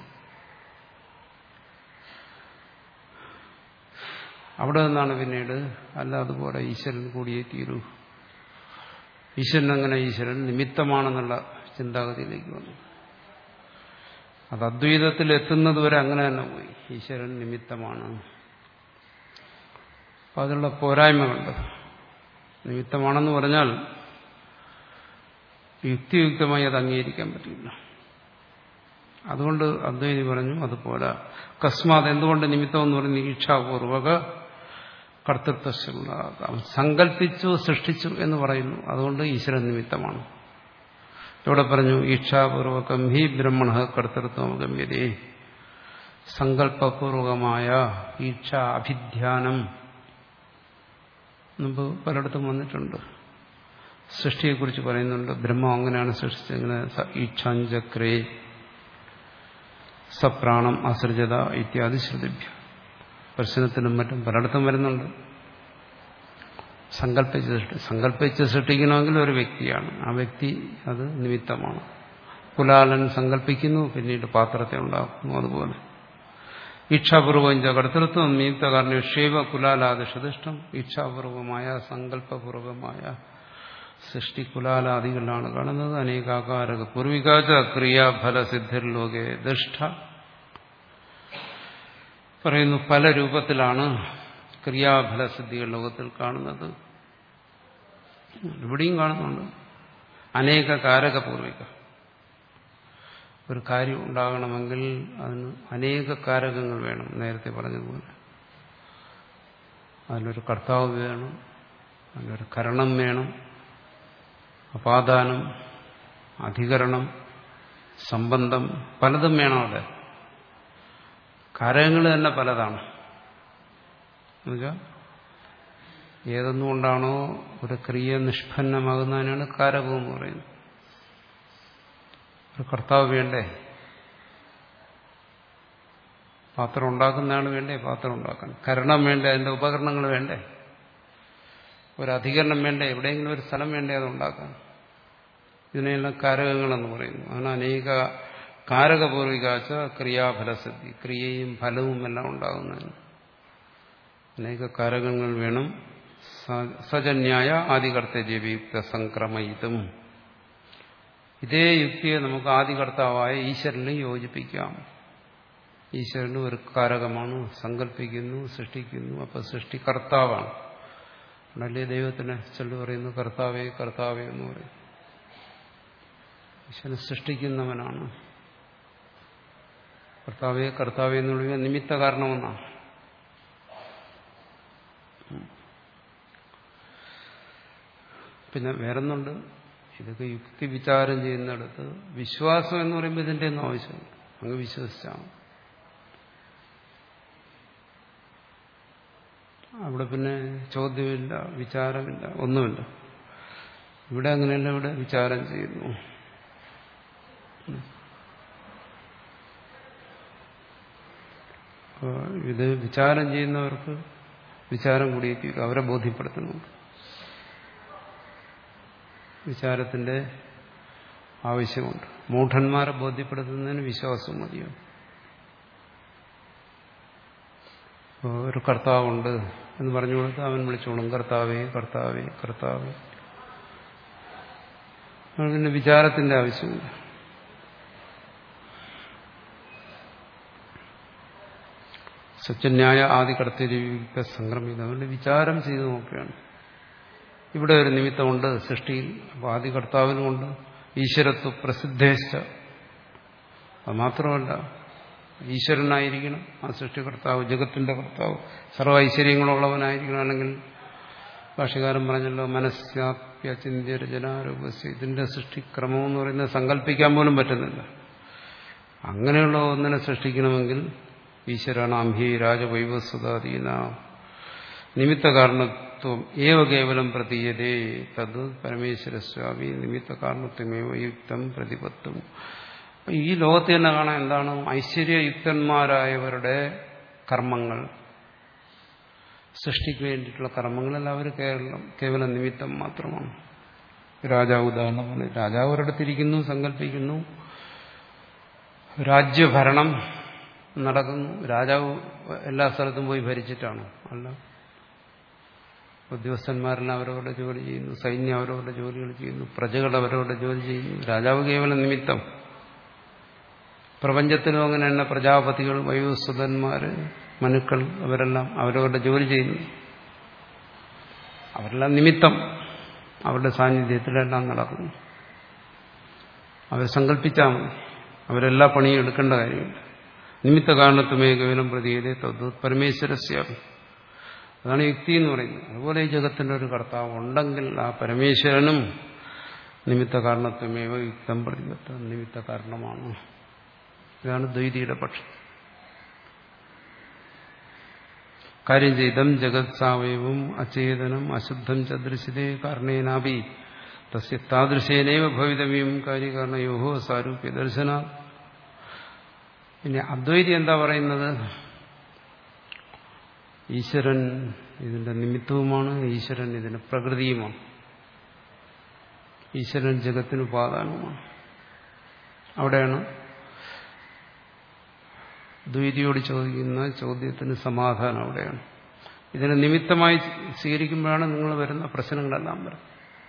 അവിടെ നിന്നാണ് പിന്നീട് അല്ല അതുപോലെ ഈശ്വരൻ കൂടിയേ തീരൂ ഈശ്വരൻ അങ്ങനെ ഈശ്വരൻ നിമിത്തമാണെന്നുള്ള ചിന്താഗതിയിലേക്ക് വന്നു അത് അദ്വൈതത്തിൽ എത്തുന്നത് വരെ അങ്ങനെ തന്നെ പോയി ഈശ്വരൻ നിമിത്തമാണ് അപ്പം അതിലുള്ള പോരായ്മകളുണ്ട് നിമിത്തമാണെന്ന് പറഞ്ഞാൽ യുക്തിയുക്തമായി അത് അംഗീകരിക്കാൻ പറ്റില്ല അതുകൊണ്ട് അദ്വൈതി പറഞ്ഞു അതുപോലെ അക്കസ്മാത് എന്തുകൊണ്ട് നിമിത്തം എന്ന് പറയുന്നത് നിരീക്ഷാപൂർവക കർത്തൃത്വം സങ്കല്പിച്ചു സൃഷ്ടിച്ചു എന്ന് പറയുന്നു അതുകൊണ്ട് ഈശ്വരൻ നിമിത്തമാണ് ഇവിടെ പറഞ്ഞു ഈക്ഷാപൂർവകം ഹി ബ്രഹ്മണ കർത്തൃത്വം ഗമ്യതേ സങ്കല്പപൂർവകമായ ഈക്ഷ അഭിധ്യാനം മുമ്പ് പലയിടത്തും വന്നിട്ടുണ്ട് സൃഷ്ടിയെക്കുറിച്ച് പറയുന്നുണ്ട് ബ്രഹ്മം അങ്ങനെയാണ് സൃഷ്ടിച്ചെങ്ങനെ ഈക്ഷാഞ്ചക്രേ സപ്രാണം അസൃജത ഇത്യാദി ശ്രുതിഭ്യ പ്രശ്നത്തിനും മറ്റും പലയിടത്തും വരുന്നുണ്ട് സങ്കല്പിച്ച് സൃഷ്ടി സങ്കല്പിച്ച് സൃഷ്ടിക്കണമെങ്കിൽ ഒരു വ്യക്തിയാണ് ആ വ്യക്തി അത് നിമിത്തമാണ് കുലാലൻ സങ്കല്പിക്കുന്നു പിന്നീട് പാത്രത്തെ ഉണ്ടാക്കുന്നു അതുപോലെ ഇച്ഛാപൂർവം കർത്തൃത്വം നിമിത്തകാരണ ക്ഷേവ കുലാലാദിഷ്ടം ഇച്ഛാപൂർവമായ സങ്കല്പപൂർവമായ സൃഷ്ടി കുലാലാദികളിലാണ് കാണുന്നത് അനേകാകാരക പൂർവികാച ക്രിയാഫലസിദ്ധിർലോകെ ദുഷ്ട പറയുന്നു പല രൂപത്തിലാണ് ക്രിയാഫലസിദ്ധികൾ ലോകത്തിൽ കാണുന്നത് ഇവിടെയും കാണുന്നുണ്ട് അനേക കാരക പൂർവിക ഒരു കാര്യം ഉണ്ടാകണമെങ്കിൽ അതിന് അനേക കാരകങ്ങൾ വേണം നേരത്തെ പറഞ്ഞതുപോലെ അതിനൊരു കർത്താവ് വേണം അതിനൊരു കരണം വേണം അപാദാനം അധികരണം സംബന്ധം പലതും വേണം അവിടെ കാരകങ്ങൾ തന്നെ പലതാണ് എന്നുവെച്ചാൽ ഏതൊന്നുകൊണ്ടാണോ ഒരു ക്രിയ നിഷ്പന്നമാകുന്നതിനാണ് കാരകം എന്ന് പറയുന്നത് ഒരു കർത്താവ് വേണ്ടേ പാത്രം ഉണ്ടാക്കുന്നതാണ് വേണ്ടേ പാത്രം ഉണ്ടാക്കാൻ കരണം വേണ്ടേ അതിന്റെ ഉപകരണങ്ങൾ വേണ്ടേ ഒരു അധികരണം വേണ്ടേ എവിടെയെങ്കിലും ഒരു സ്ഥലം വേണ്ടേ അത് ഉണ്ടാക്കാൻ ഇതിനെല്ലാം കാരകങ്ങളെന്ന് പറയുന്നു അങ്ങനെ അനേക കാരകപൂർവികാച്ച ക്രിയാഫലസിദ്ധി ക്രിയയും ഫലവും എല്ലാം ഉണ്ടാകുന്നതിന് അനേക കാരകങ്ങൾ വേണം സജന്യായ ആദികർത്തജീവിയുക്ത സംക്രമയിതും ഇതേ യുക്തിയെ നമുക്ക് ആദികർത്താവായ ഈശ്വരനെ യോജിപ്പിക്കാം ഈശ്വരന് ഒരു കാരകമാണ് സങ്കല്പിക്കുന്നു സൃഷ്ടിക്കുന്നു അപ്പൊ സൃഷ്ടികർത്താവാണ് അതല്ലേ ദൈവത്തിന് ചൊല്ലു പറയുന്നു കർത്താവേ കർത്താവേ എന്ന് പറയും ഈശ്വരൻ സൃഷ്ടിക്കുന്നവനാണ് കർത്താവേ കർത്താവേ എന്ന് വിളിക്കുക നിമിത്ത കാരണമെന്നാണ് പിന്നെ വേറൊന്നുണ്ട് ഇതൊക്കെ യുക്തി വിചാരം ചെയ്യുന്നിടത്ത് വിശ്വാസം എന്ന് പറയുമ്പോൾ ഇതിന്റെ ഒന്നും ആവശ്യമില്ല അങ്ങ് വിശ്വസിച്ചാണ് അവിടെ പിന്നെ ചോദ്യമില്ല വിചാരമില്ല ഒന്നുമില്ല ഇവിടെ അങ്ങനെയല്ല ഇവിടെ വിചാരം ചെയ്യുന്നു ഇത് വിചാരം ചെയ്യുന്നവർക്ക് വിചാരം കൂടിയേ തീരും അവരെ ബോധ്യപ്പെടുത്തുന്നുണ്ട് വിചാരത്തിന്റെ ആവശ്യമുണ്ട് മൂഢന്മാരെ ബോധ്യപ്പെടുത്തുന്നതിന് വിശ്വാസം മതിയോ ഒരു കർത്താവുണ്ട് എന്ന് പറഞ്ഞു കൊടുത്ത് അവൻ വിളിച്ചോളും കർത്താവേ കർത്താവേ കർത്താവേ പിന്നെ വിചാരത്തിന്റെ ആവശ്യമില്ല സത്യന്യായ ആദി കർത്തരിയുക്ത സംക്രമിത അതുകൊണ്ട് വിചാരം ചെയ്തു നോക്കുകയാണ് ഇവിടെ ഒരു നിമിത്തമുണ്ട് സൃഷ്ടിയിൽ അപ്പോൾ ആദി കർത്താവിനുമുണ്ട് ഈശ്വരത്വ പ്രസിദ്ധേശ അത് മാത്രമല്ല ഈശ്വരനായിരിക്കണം ആ സൃഷ്ടികർത്താവ് ജഗത്തിന്റെ കർത്താവ് സർവ്വ ഐശ്വര്യങ്ങളുള്ളവനായിരിക്കണം അല്ലെങ്കിൽ ഭാഷകാരൻ പറഞ്ഞല്ലോ മനസ്സാപ്യ ചിന്ത്യരചനാരൂപസ് ഇതിന്റെ സൃഷ്ടിക്രമം എന്ന് പറയുന്നത് സങ്കല്പിക്കാൻ പോലും പറ്റുന്നില്ല അങ്ങനെയുള്ള ഒന്നിനെ സൃഷ്ടിക്കണമെങ്കിൽ ഈശ്വരാണാംഹി രാജവൈവസ്വതാധീന നിമിത്ത കാരണത്വം ഏവ കേവലം പ്രതീയതേ തത് പരമേശ്വരസ്വാമി നിമിത്ത കാരണത്വമേവ യുക്തം പ്രതിപത്തും ഈ ലോകത്ത് തന്നെ കാണാൻ എന്താണ് ഐശ്വര്യയുക്തന്മാരായവരുടെ കർമ്മങ്ങൾ സൃഷ്ടിക്ക് വേണ്ടിയിട്ടുള്ള കർമ്മങ്ങളെല്ലാം അവർ കേവലം കേവലം നിമിത്തം മാത്രമാണ് രാജാവ് ഉദാഹരണമാണ് രാജാവ് ഒരിടത്തിരിക്കുന്നു സങ്കല്പിക്കുന്നു രാജ്യഭരണം നടക്കുന്നു രാജാവ് എല്ലാ സ്ഥലത്തും പോയി ഭരിച്ചിട്ടാണ് അല്ല ഉദ്യോഗസ്ഥന്മാരെല്ലാം അവരവരുടെ ജോലി ചെയ്യുന്നു സൈന്യം അവരവരുടെ ജോലികൾ ചെയ്യുന്നു പ്രജകൾ അവരവരുടെ ജോലി ചെയ്യുന്നു രാജാവ് കേവലം നിമിത്തം പ്രപഞ്ചത്തിലും അങ്ങനെ തന്നെ പ്രജാപതികൾ വയോസുതന്മാര് മനുക്കൾ അവരെല്ലാം അവരവരുടെ ജോലി ചെയ്യുന്നു അവരെല്ലാം നിമിത്തം അവരുടെ സാന്നിധ്യത്തിലെല്ലാം നടക്കുന്നു അവർ സങ്കല്പിച്ചാൽ മതി അവരെല്ലാ പണിയും എടുക്കേണ്ട കാര്യമില്ല നിമിത്ത കാരണത്വമേ കേവലം പ്രതിയതേ തദ്വത് പരമേശ്വരസ്യാപി അതാണ് യുക്തി എന്ന് പറയുന്നത് അതുപോലെ ഈ ജഗത്തിന്റെ ഒരു കർത്താവ് ഉണ്ടെങ്കിൽ ആ പരമേശ്വരനും നിമിത്ത കാരണത്വമേവ യുക്തം പ്രതിപത്ത നിമിത്ത കാരണമാണ് ഇതാണ് ദ്വൈതിയുടെ പക്ഷം കാര്യം ചെയ്തം ജഗത് സാവയവും അചേതനം അശുദ്ധം ചദൃശിതേ കാരണേനാപി തസ്യ താദൃശേനൈവ ഭവിതവ്യം കാര്യകാരണയോഹോ സാരൂപ്യ ദർശന പിന്നെ അദ്വൈതി എന്താ പറയുന്നത് ഈശ്വരൻ ഇതിന്റെ നിമിത്തവുമാണ് ഈശ്വരൻ ഇതിന്റെ പ്രകൃതിയുമാണ് ഈശ്വരൻ ജഗത്തിന് ഉപാദാനവുമാണ് അവിടെയാണ് ദ്വൈതിയോട് ചോദിക്കുന്ന ചോദ്യത്തിന് സമാധാനം അവിടെയാണ് ഇതിനെ നിമിത്തമായി സ്വീകരിക്കുമ്പോഴാണ് നിങ്ങൾ വരുന്ന പ്രശ്നങ്ങളെല്ലാം വരുന്നത്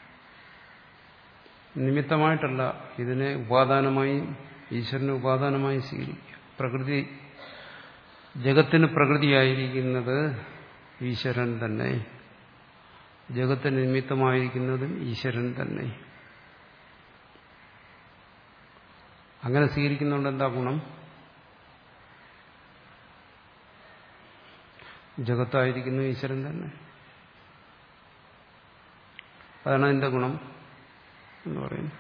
നിമിത്തമായിട്ടല്ല ഇതിനെ ഉപാദാനമായി ഈശ്വരനെ ഉപാദാനമായി സ്വീകരിക്കുക പ്രകൃതി ജഗത്തിന് പ്രകൃതിയായിരിക്കുന്നത് ഈശ്വരൻ തന്നെ ജഗത്തിന് നിമിത്തമായിരിക്കുന്നതും ഈശ്വരൻ തന്നെ അങ്ങനെ സ്വീകരിക്കുന്നതുകൊണ്ട് എന്താ ഗുണം ജഗത്തായിരിക്കുന്നു ഈശ്വരൻ തന്നെ അതാണ് അതിന്റെ ഗുണം എന്ന് പറയുന്നത്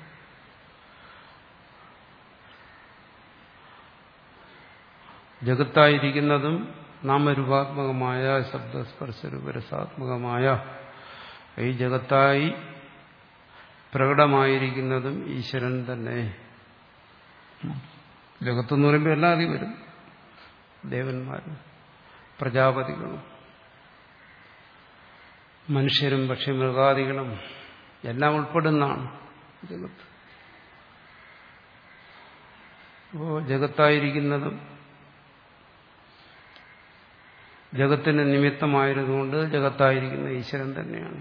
ജഗത്തായിരിക്കുന്നതും നാമരൂപാത്മകമായ ശബ്ദസ്പർശരൂപരസാത്മകമായ ഈ ജഗത്തായി പ്രകടമായിരിക്കുന്നതും ഈശ്വരൻ തന്നെ ജഗത്തെന്ന് പറയുമ്പോൾ എല്ലാവരും വരും ദേവന്മാരും പ്രജാപതികളും മനുഷ്യരും പക്ഷി മൃഗാദികളും എല്ലാം ഉൾപ്പെടുന്നതാണ് ജഗത്ത് അപ്പോ ജഗത്തായിരിക്കുന്നതും ജഗത്തിന് നിമിത്തമായിരുന്നുകൊണ്ട് ജഗത്തായിരിക്കുന്ന ഈശ്വരൻ തന്നെയാണ്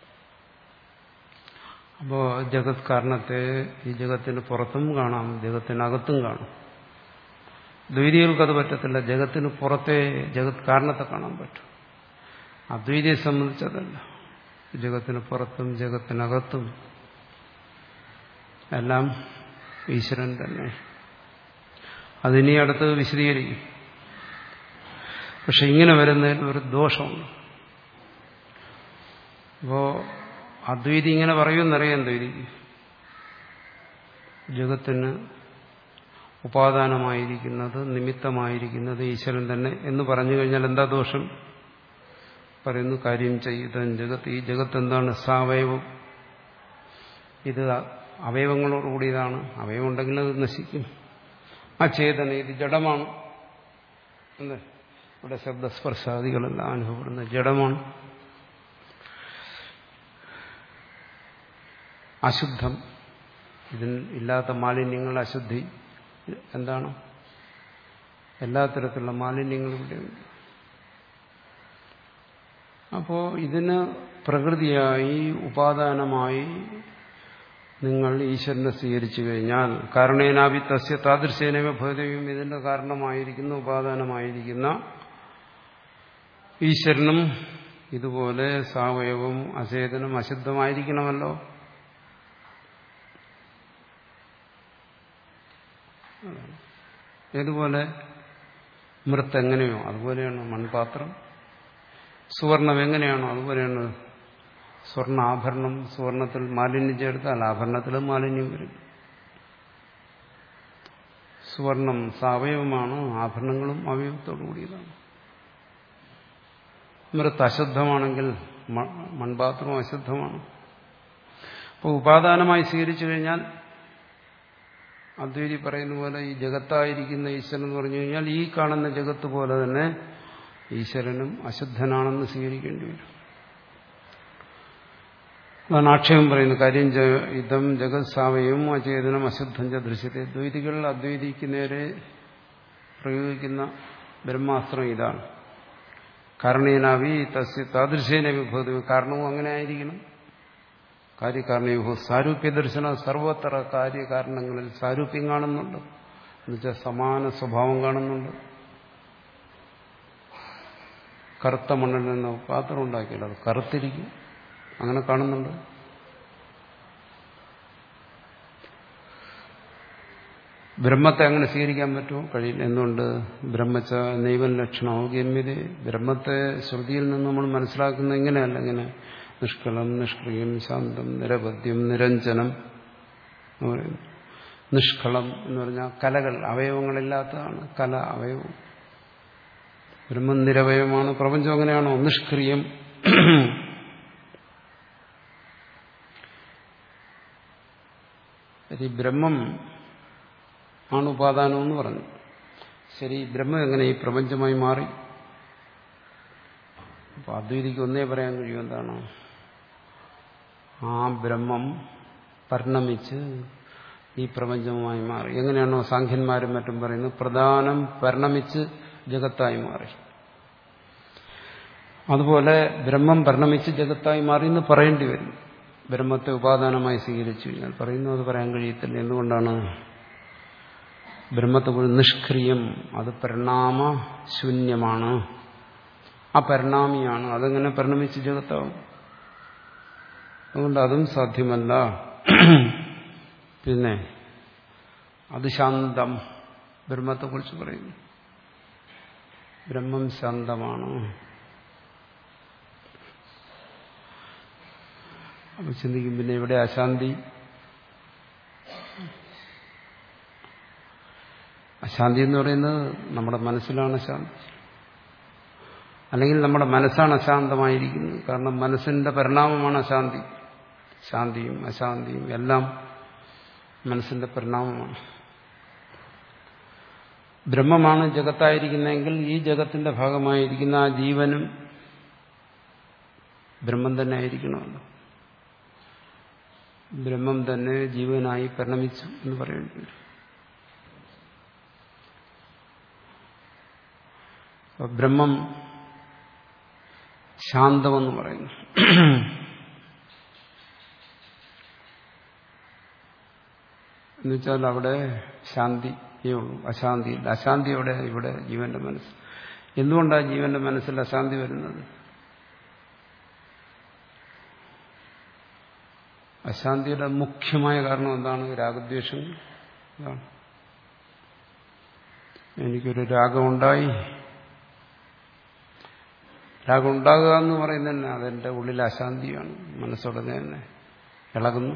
അപ്പോൾ ജഗത് കാരണത്തെ ഈ ജഗത്തിന് പുറത്തും കാണാം ജഗത്തിനകത്തും കാണാം ദ്വൈതികൾക്കത് പറ്റത്തില്ല ജഗത്തിന് പുറത്തെ ജഗത് കാരണത്തെ കാണാൻ പറ്റും അദ്വൈതിയെ സംബന്ധിച്ചതല്ല ജഗത്തിന് പുറത്തും ജഗത്തിനകത്തും എല്ലാം ഈശ്വരൻ തന്നെ അതിനി അടുത്ത് വിശദീകരിക്കും പക്ഷെ ഇങ്ങനെ വരുന്നതിൽ ഒരു ദോഷമുണ്ട് അപ്പോ അദ്വൈതി ഇങ്ങനെ പറയുമെന്നറിയാം ദ്വൈതിക്ക് ജഗത്തിന് ഉപാദാനമായിരിക്കുന്നത് നിമിത്തമായിരിക്കുന്നത് ഈശ്വരൻ തന്നെ എന്ന് പറഞ്ഞു കഴിഞ്ഞാൽ എന്താ ദോഷം പറയുന്നു കാര്യം ചെയ്തൻ ജഗത്ത് ഈ ജഗത്ത് എന്താണ് സാവയവം ഇത് അവയവങ്ങളോടുകൂടിയതാണ് അവയവം ഉണ്ടെങ്കിൽ അത് നശിക്കും ആ ചേതന ഇത് ജഡമാണ് അല്ലേ ഇവിടെ ശബ്ദസ്പർശാദികളെല്ലാം അനുഭവപ്പെടുന്ന ജഡമാണ് അശുദ്ധം ഇതിൽ ഇല്ലാത്ത മാലിന്യങ്ങൾ അശുദ്ധി എന്താണ് എല്ലാ തരത്തിലുള്ള മാലിന്യങ്ങളും ഇവിടെയുണ്ട് അപ്പോ ഇതിന് പ്രകൃതിയായി ഉപാദാനമായി നിങ്ങൾ ഈശ്വരനെ സ്വീകരിച്ചു കഴിഞ്ഞാൽ കാരണേനാഭി തസ്യ താദൃശ്യനവ ഭൗതവ്യം ഇതിന്റെ കാരണമായിരിക്കുന്ന ഉപാദാനമായിരിക്കുന്ന ഈശ്വരനും ഇതുപോലെ സാവയവും അചേതനും അശുദ്ധമായിരിക്കണമല്ലോ ഏതുപോലെ മൃത്ത് എങ്ങനെയോ അതുപോലെയാണ് മൺപാത്രം സുവർണം എങ്ങനെയാണോ അതുപോലെയാണ് സ്വർണ്ണ ആഭരണം സുവർണത്തിൽ മാലിന്യം ചേർത്താൽ ആഭരണത്തിലും മാലിന്യം വരും സുവർണം സാവയവമാണ് ആഭരണങ്ങളും അവയവത്തോടു കൂടിയതാണ് മൃത്ത് അശുദ്ധമാണെങ്കിൽ മൺപാത്രം അശുദ്ധമാണ് അപ്പോൾ ഉപാദാനമായി സ്വീകരിച്ചു കഴിഞ്ഞാൽ അദ്വൈതി പറയുന്ന പോലെ ഈ ജഗത്തായിരിക്കുന്ന ഈശ്വരൻ എന്ന് പറഞ്ഞു കഴിഞ്ഞാൽ ഈ കാണുന്ന ജഗത്ത് പോലെ തന്നെ ഈശ്വരനും അശുദ്ധനാണെന്ന് സ്വീകരിക്കേണ്ടി വരും അതാണ് ആക്ഷേപം പറയുന്നത് കാര്യം ഇതം ജഗത് സാവയും അചേതനം അശുദ്ധം ച ദൃശ്യത്തെ ദ്വൈതികൾ അദ്വൈതിക്ക് നേരെ പ്രയോഗിക്കുന്ന ബ്രഹ്മാസ്ത്രം ഇതാണ് കാരണേനാവി തസ്യ താദൃശ്യേന വിഭവ കാരണവും അങ്ങനെ ആയിരിക്കണം കാര്യകാരണയോ സാരൂപ്യ ദർശന സർവത്ര കാര്യകാരണങ്ങളിൽ സാരൂപ്യം കാണുന്നുണ്ട് എന്നുവെച്ചാൽ സമാന സ്വഭാവം കാണുന്നുണ്ട് കറുത്ത മണ്ണിൽ നിന്ന് പാത്രം ഉണ്ടാക്കിയാൽ അത് കറുത്തിരിക്കും അങ്ങനെ കാണുന്നുണ്ട് ബ്രഹ്മത്തെ അങ്ങനെ സ്വീകരിക്കാൻ പറ്റുമോ കഴിയില്ല എന്തുകൊണ്ട് ബ്രഹ്മച്ച നൈവൻ ലക്ഷണമോ ഗമ്യത ബ്രഹ്മത്തെ ശ്രുതിയിൽ നിന്ന് നമ്മൾ മനസ്സിലാക്കുന്ന ഇങ്ങനെയല്ല ഇങ്ങനെ നിഷ്കളം നിഷ്ക്രിയം ശാന്തം നിരപദ്യം നിരഞ്ജനം എന്ന് പറയുന്നു നിഷ്കളം എന്ന് പറഞ്ഞാൽ കലകൾ അവയവങ്ങളില്ലാത്തതാണ് കല അവയവം ബ്രഹ്മം നിരവയമാണ് പ്രപഞ്ചം അങ്ങനെയാണോ നിഷ്ക്രിയം ഈ ബ്രഹ്മം ആണ് ഉപാദാനം എന്ന് പറഞ്ഞു ശരി ബ്രഹ്മം എങ്ങനെ ഈ പ്രപഞ്ചമായി മാറി അപ്പൊ അദ്വൈതിക്ക് ഒന്നേ പറയാൻ കഴിയും എന്താണ് ആ ബ്രഹ്മം പരിണമിച്ച് ഈ പ്രപഞ്ചമായി മാറി എങ്ങനെയാണോ സാഖ്യന്മാരും മറ്റും പറയുന്നത് പ്രധാനം പരിണമിച്ച് ജഗത്തായി മാറി അതുപോലെ ബ്രഹ്മം പരിണമിച്ച് ജഗത്തായി മാറി എന്ന് പറയേണ്ടി വരും ബ്രഹ്മത്തെ ഉപാദാനമായി സ്വീകരിച്ചു കഴിഞ്ഞാൽ പറയുന്നു അത് പറയാൻ കഴിയത്തില്ല എന്തുകൊണ്ടാണ് ബ്രഹ്മത്തെക്കുറിച്ച് നിഷ്ക്രിയം അത് പരിണാമ ശൂന്യമാണ് ആ പരിണാമിയാണ് അതെങ്ങനെ പരിണമിച്ച് ജഗത്താവും അതുകൊണ്ട് അതും സാധ്യമല്ല പിന്നെ അത് ശാന്തം ബ്രഹ്മത്തെക്കുറിച്ച് പറയുന്നു ബ്രഹ്മം ശാന്തമാണ് അപ്പൊ ചിന്തിക്കും പിന്നെ ഇവിടെ അശാന്തി അശാന്തി എന്ന് പറയുന്നത് നമ്മുടെ മനസ്സിലാണ് അശാന്തി അല്ലെങ്കിൽ നമ്മുടെ മനസ്സാണ് അശാന്തമായിരിക്കുന്നത് കാരണം മനസ്സിന്റെ പരിണാമമാണ് അശാന്തി ശാന്തിയും അശാന്തിയും എല്ലാം മനസ്സിന്റെ പരിണാമമാണ് ബ്രഹ്മമാണ് ജഗത്തായിരിക്കുന്നതെങ്കിൽ ഈ ജഗത്തിന്റെ ഭാഗമായിരിക്കുന്ന ആ ജീവനും ബ്രഹ്മം തന്നെ ആയിരിക്കണമല്ലോ ബ്രഹ്മം തന്നെ ജീവനായി പരിണമിച്ചു എന്ന് പറയേണ്ടി വരും ബ്രഹ്മം ശാന്തമെന്ന് പറയുന്നു എന്നുവെച്ചാൽ അവിടെ ശാന്തിയേ ഉള്ളൂ അശാന്തിയില്ല അശാന്തി എവിടെ ഇവിടെ ജീവന്റെ മനസ്സ് എന്തുകൊണ്ടാണ് ജീവന്റെ മനസ്സിൽ അശാന്തി വരുന്നത് അശാന്തിയുടെ മുഖ്യമായ കാരണം എന്താണ് രാഗദ്വേഷങ്ങൾ എന്താണ് എനിക്കൊരു രാഗമുണ്ടായി രാഗം ഉണ്ടാകുക എന്ന് പറയുന്നത് തന്നെ അതെന്റെ ഉള്ളിൽ അശാന്തിയാണ് മനസ്സുടനെ തന്നെ ഇളകുന്നു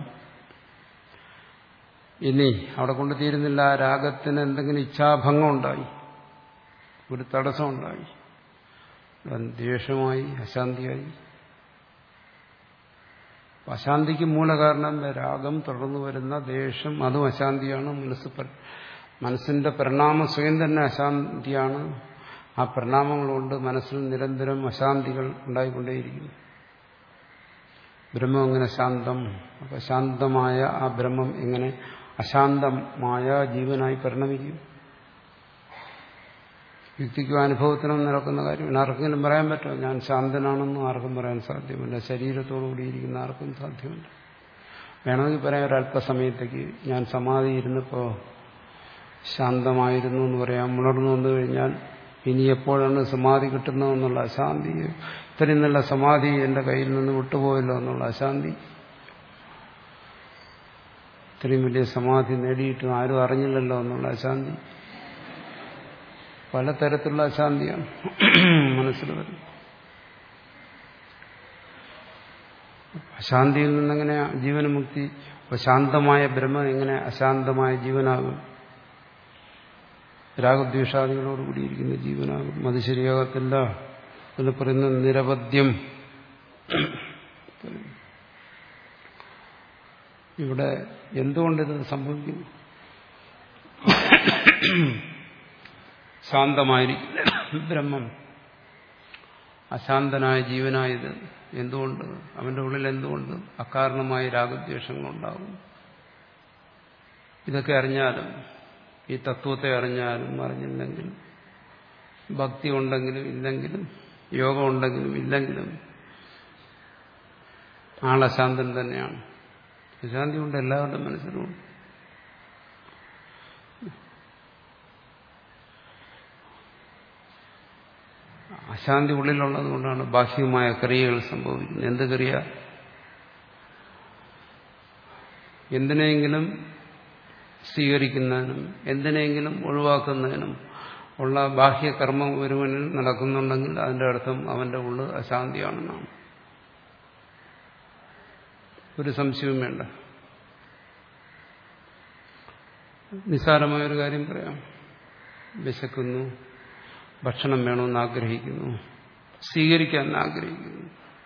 ഇനി അവിടെ കൊണ്ട് തീരുന്നില്ല ആ രാഗത്തിന് എന്തെങ്കിലും ഇച്ഛാഭംഗം ഉണ്ടായി ഒരു തടസ്സമുണ്ടായി ദ്വേഷമായി അശാന്തിയായി അശാന്തിക്ക് മൂലകാരണം രാഗം തുടർന്നു വരുന്ന ദേഷ്യം അതും അശാന്തിയാണ് മനസ്സ് മനസ്സിന്റെ പരിണാമം സ്വയം തന്നെ അശാന്തിയാണ് ആ പരിണാമങ്ങൾ കൊണ്ട് മനസ്സിൽ നിരന്തരം അശാന്തികൾ ഉണ്ടായിക്കൊണ്ടേയിരിക്കുന്നു ബ്രഹ്മം എങ്ങനെ ശാന്തം അപ്പൊ ശാന്തമായ ആ ബ്രഹ്മം എങ്ങനെ അശാന്തമായ ജീവനായി പരിണമിക്കും യുക്തിക്കും അനുഭവത്തിനും നടക്കുന്ന കാര്യം ആർക്കെങ്കിലും പറയാൻ പറ്റുമോ ഞാൻ ശാന്തനാണെന്നും ആർക്കും പറയാൻ സാധ്യമല്ല ശരീരത്തോടുകൂടി ഇരിക്കുന്ന ആർക്കും സാധ്യമല്ല വേണമെങ്കിൽ പറയാം ഒരല്പസമയത്തേക്ക് ഞാൻ സമാധി ഇരുന്നപ്പോൾ ശാന്തമായിരുന്നു എന്ന് പറയാം ഉണർന്നു വന്നു കഴിഞ്ഞാൽ ഇനി എപ്പോഴാണ് സമാധി കിട്ടുന്നതെന്നുള്ള അശാന്തി ഇത്രയും നല്ല സമാധി എന്റെ കയ്യിൽ നിന്ന് വിട്ടുപോയല്ലോ എന്നുള്ള അശാന്തി ഇത്രയും വലിയ സമാധി നേടിയിട്ടും ആരും അറിഞ്ഞില്ലല്ലോ എന്നുള്ള അശാന്തി പലതരത്തിലുള്ള അശാന്തിയാണ് മനസ്സിൽ വരുന്നത് അശാന്തിയിൽ നിന്നെങ്ങനെ ജീവനമുക്തി അപ്പൊ ശാന്തമായ ബ്രഹ്മം എങ്ങനെ അശാന്തമായ ജീവനാകും രാഗദ്വേഷാദികളോടുകൂടിയിരിക്കുന്ന ജീവനാകും അത് ശരിയാകത്തില്ല എന്ന് പറയുന്ന നിരവധ്യം ഇവിടെ എന്തുകൊണ്ടിത് സംഭവിക്കുന്നു ശാന്തമായിരിക്കും ബ്രഹ്മം അശാന്തനായ ജീവനായത് എന്തുകൊണ്ട് അവന്റെ ഉള്ളിൽ എന്തുകൊണ്ട് അകാരണമായ രാഗദ്വേഷങ്ങളുണ്ടാകും ഇതൊക്കെ അറിഞ്ഞാലും ഈ തത്വത്തെ അറിഞ്ഞാലും അറിഞ്ഞില്ലെങ്കിലും ഭക്തി ഉണ്ടെങ്കിലും ഇല്ലെങ്കിലും യോഗം ഉണ്ടെങ്കിലും ഇല്ലെങ്കിലും ആളശാന്തൻ തന്നെയാണ് അശാന്തി കൊണ്ട് എല്ലാവരുടെ മനസ്സിലുമുണ്ട് അശാന്തി ഉള്ളിലുള്ളത് കൊണ്ടാണ് ബാഹ്യമായ ക്രിയകൾ സംഭവിക്കുന്നത് എന്ത് ക്രിയ എന്തിനെങ്കിലും സ്വീകരിക്കുന്നതിനും എന്തിനെങ്കിലും ഒഴിവാക്കുന്നതിനും ഉള്ള ബാഹ്യകർമ്മം ഒരുവനിൽ നടക്കുന്നുണ്ടെങ്കിൽ അതിന്റെ അർത്ഥം അവന്റെ ഉള്ളു അശാന്തിയാണെന്നാണ് ഒരു സംശയവും വേണ്ട നിസ്സാരമായ ഒരു കാര്യം പറയാം വിശക്കുന്നു ഭക്ഷണം വേണമെന്ന് ആഗ്രഹിക്കുന്നു സ്വീകരിക്കാൻ ആഗ്രഹിക്കുന്നു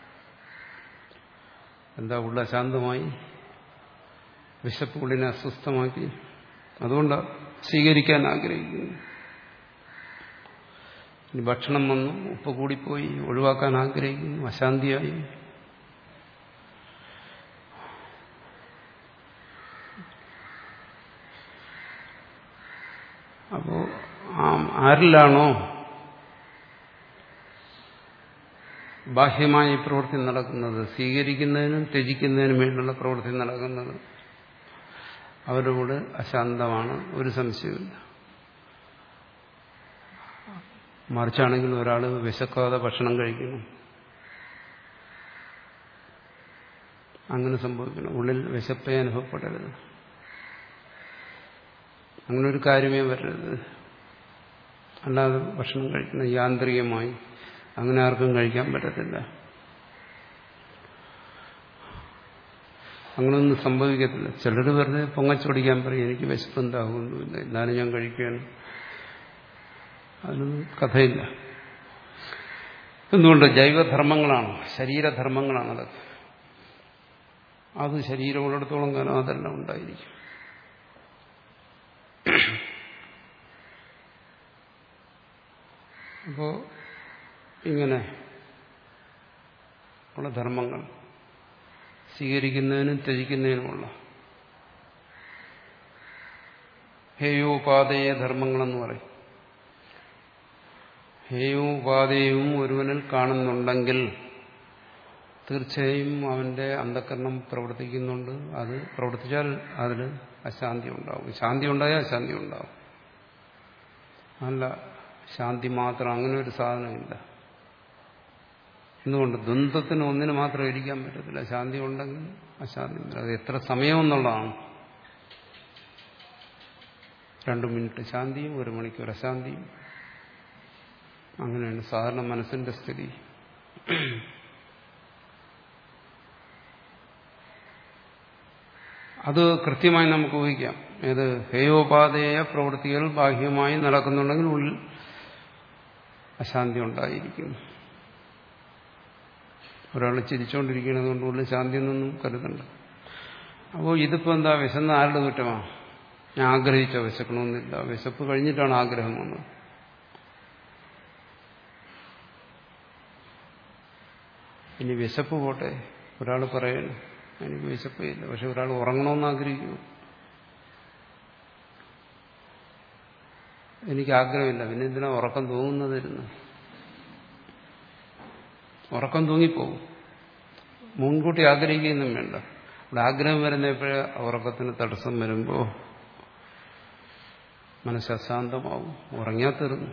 എന്താ ഉള്ള ശാന്തമായി വിശപ്പ് ഉള്ളിനെ അസ്വസ്ഥമാക്കി അതുകൊണ്ട് സ്വീകരിക്കാൻ ആഗ്രഹിക്കുന്നു ഇനി ഭക്ഷണം വന്നു ഉപ്പ് കൂടിപ്പോയി ഒഴിവാക്കാൻ ആഗ്രഹിക്കുന്നു അശാന്തിയായി അപ്പോ ആരിലാണോ ബാഹ്യമായ ഈ പ്രവൃത്തി നടക്കുന്നത് സ്വീകരിക്കുന്നതിനും ത്യജിക്കുന്നതിനും വേണ്ടിയുള്ള പ്രവൃത്തി നടക്കുന്നത് അവരോട് അശാന്തമാണ് ഒരു സംശയമില്ല മറിച്ചാണെങ്കിൽ ഒരാൾ വിശക്കാതെ ഭക്ഷണം കഴിക്കണം അങ്ങനെ സംഭവിക്കണം ഉള്ളിൽ വിശപ്പേ അനുഭവപ്പെടരുത് അങ്ങനെ ഒരു കാര്യമേ വരരുത് അല്ലാതെ ഭക്ഷണം കഴിക്കണം യാന്ത്രികമായി അങ്ങനെ ആർക്കും കഴിക്കാൻ പറ്റത്തില്ല അങ്ങനെയൊന്നും സംഭവിക്കത്തില്ല ചിലർ വെറുതെ പൊങ്ങച്ചൊടിക്കാൻ പറയും എനിക്ക് വിശപ്പുണ്ടാകുമൊന്നുമില്ല എന്നാലും ഞാൻ കഴിക്കുകയാണ് അതിനൊന്നും കഥയില്ല എന്തുകൊണ്ട് ജൈവധർമ്മങ്ങളാണ് ശരീരധർമ്മങ്ങളാണ് അതൊക്കെ അത് ശരീരമുള്ളിടത്തോളം കാലം അതെല്ലാം ഉണ്ടായിരിക്കും അപ്പോ ഇങ്ങനെ ഉള്ള ധർമ്മങ്ങൾ സ്വീകരിക്കുന്നതിനും ത്യജിക്കുന്നതിനുമുള്ള ഹേയോപാതേയ ധർമ്മങ്ങളെന്ന് പറയും ഹേയോപാതയും ഒരുവനിൽ കാണുന്നുണ്ടെങ്കിൽ തീർച്ചയായും അവന്റെ അന്ധകരണം പ്രവർത്തിക്കുന്നുണ്ട് അത് പ്രവർത്തിച്ചാൽ അതിൽ അശാന്തി ഉണ്ടാവും ശാന്തി ഉണ്ടായാൽ അശാന്തി ഉണ്ടാവും അല്ല ശാന്തി മാത്രം അങ്ങനെ ഒരു സാധനമില്ല എന്തുകൊണ്ട് ദ്വന്ദ്വത്തിന് ഒന്നിന് മാത്രം ഇരിക്കാൻ പറ്റത്തില്ല ശാന്തി ഉണ്ടെങ്കിൽ അശാന്തി ഉണ്ട് അത് എത്ര സമയമെന്നുള്ളതാണ് രണ്ടു മിനിറ്റ് ശാന്തിയും ഒരു മണിക്കൂർ അശാന്തിയും അങ്ങനെയാണ് സാധാരണ മനസ്സിന്റെ സ്ഥിതി അത് കൃത്യമായി നമുക്ക് ഊഹിക്കാം ഏത് ഹേയോപാതേയ പ്രവൃത്തികൾ ബാഹ്യമായി നടക്കുന്നുണ്ടെങ്കിൽ ഉള്ളിൽ അശാന്തി ഉണ്ടായിരിക്കും ഒരാൾ ചിരിച്ചുകൊണ്ടിരിക്കുന്നത് കൊണ്ട് ഉള്ളിൽ ശാന്തി എന്നൊന്നും കരുതണ്ട അപ്പോൾ ഇതിപ്പോൾ എന്താ വിശന്ന ആരുടെ കുറ്റമാണ് ഞാൻ ആഗ്രഹിച്ച വിശക്കണമെന്നില്ല വിശപ്പ് കഴിഞ്ഞിട്ടാണ് ആഗ്രഹം വന്നത് ഇനി വിശപ്പ് പോട്ടെ ഒരാൾ പറയണം എനിക്ക് വിശപ്പില്ല പക്ഷെ ഒരാൾ ഉറങ്ങണമെന്ന് ആഗ്രഹിക്കുന്നു എനിക്ക് ആഗ്രഹമില്ല പിന്നെ എന്തിനാ ഉറക്കം തൂങ്ങുന്നതിരുന്ന് ഉറക്കം തൂങ്ങിപ്പോകും മുൻകൂട്ടി ആഗ്രഹിക്കുകയൊന്നും വേണ്ട ഇവിടെ ആഗ്രഹം വരുന്നപ്പോഴേ ഉറക്കത്തിന് തടസ്സം വരുമ്പോൾ മനസ്സ് അശാന്തമാവും ഉറങ്ങിയാൽ തീർന്നു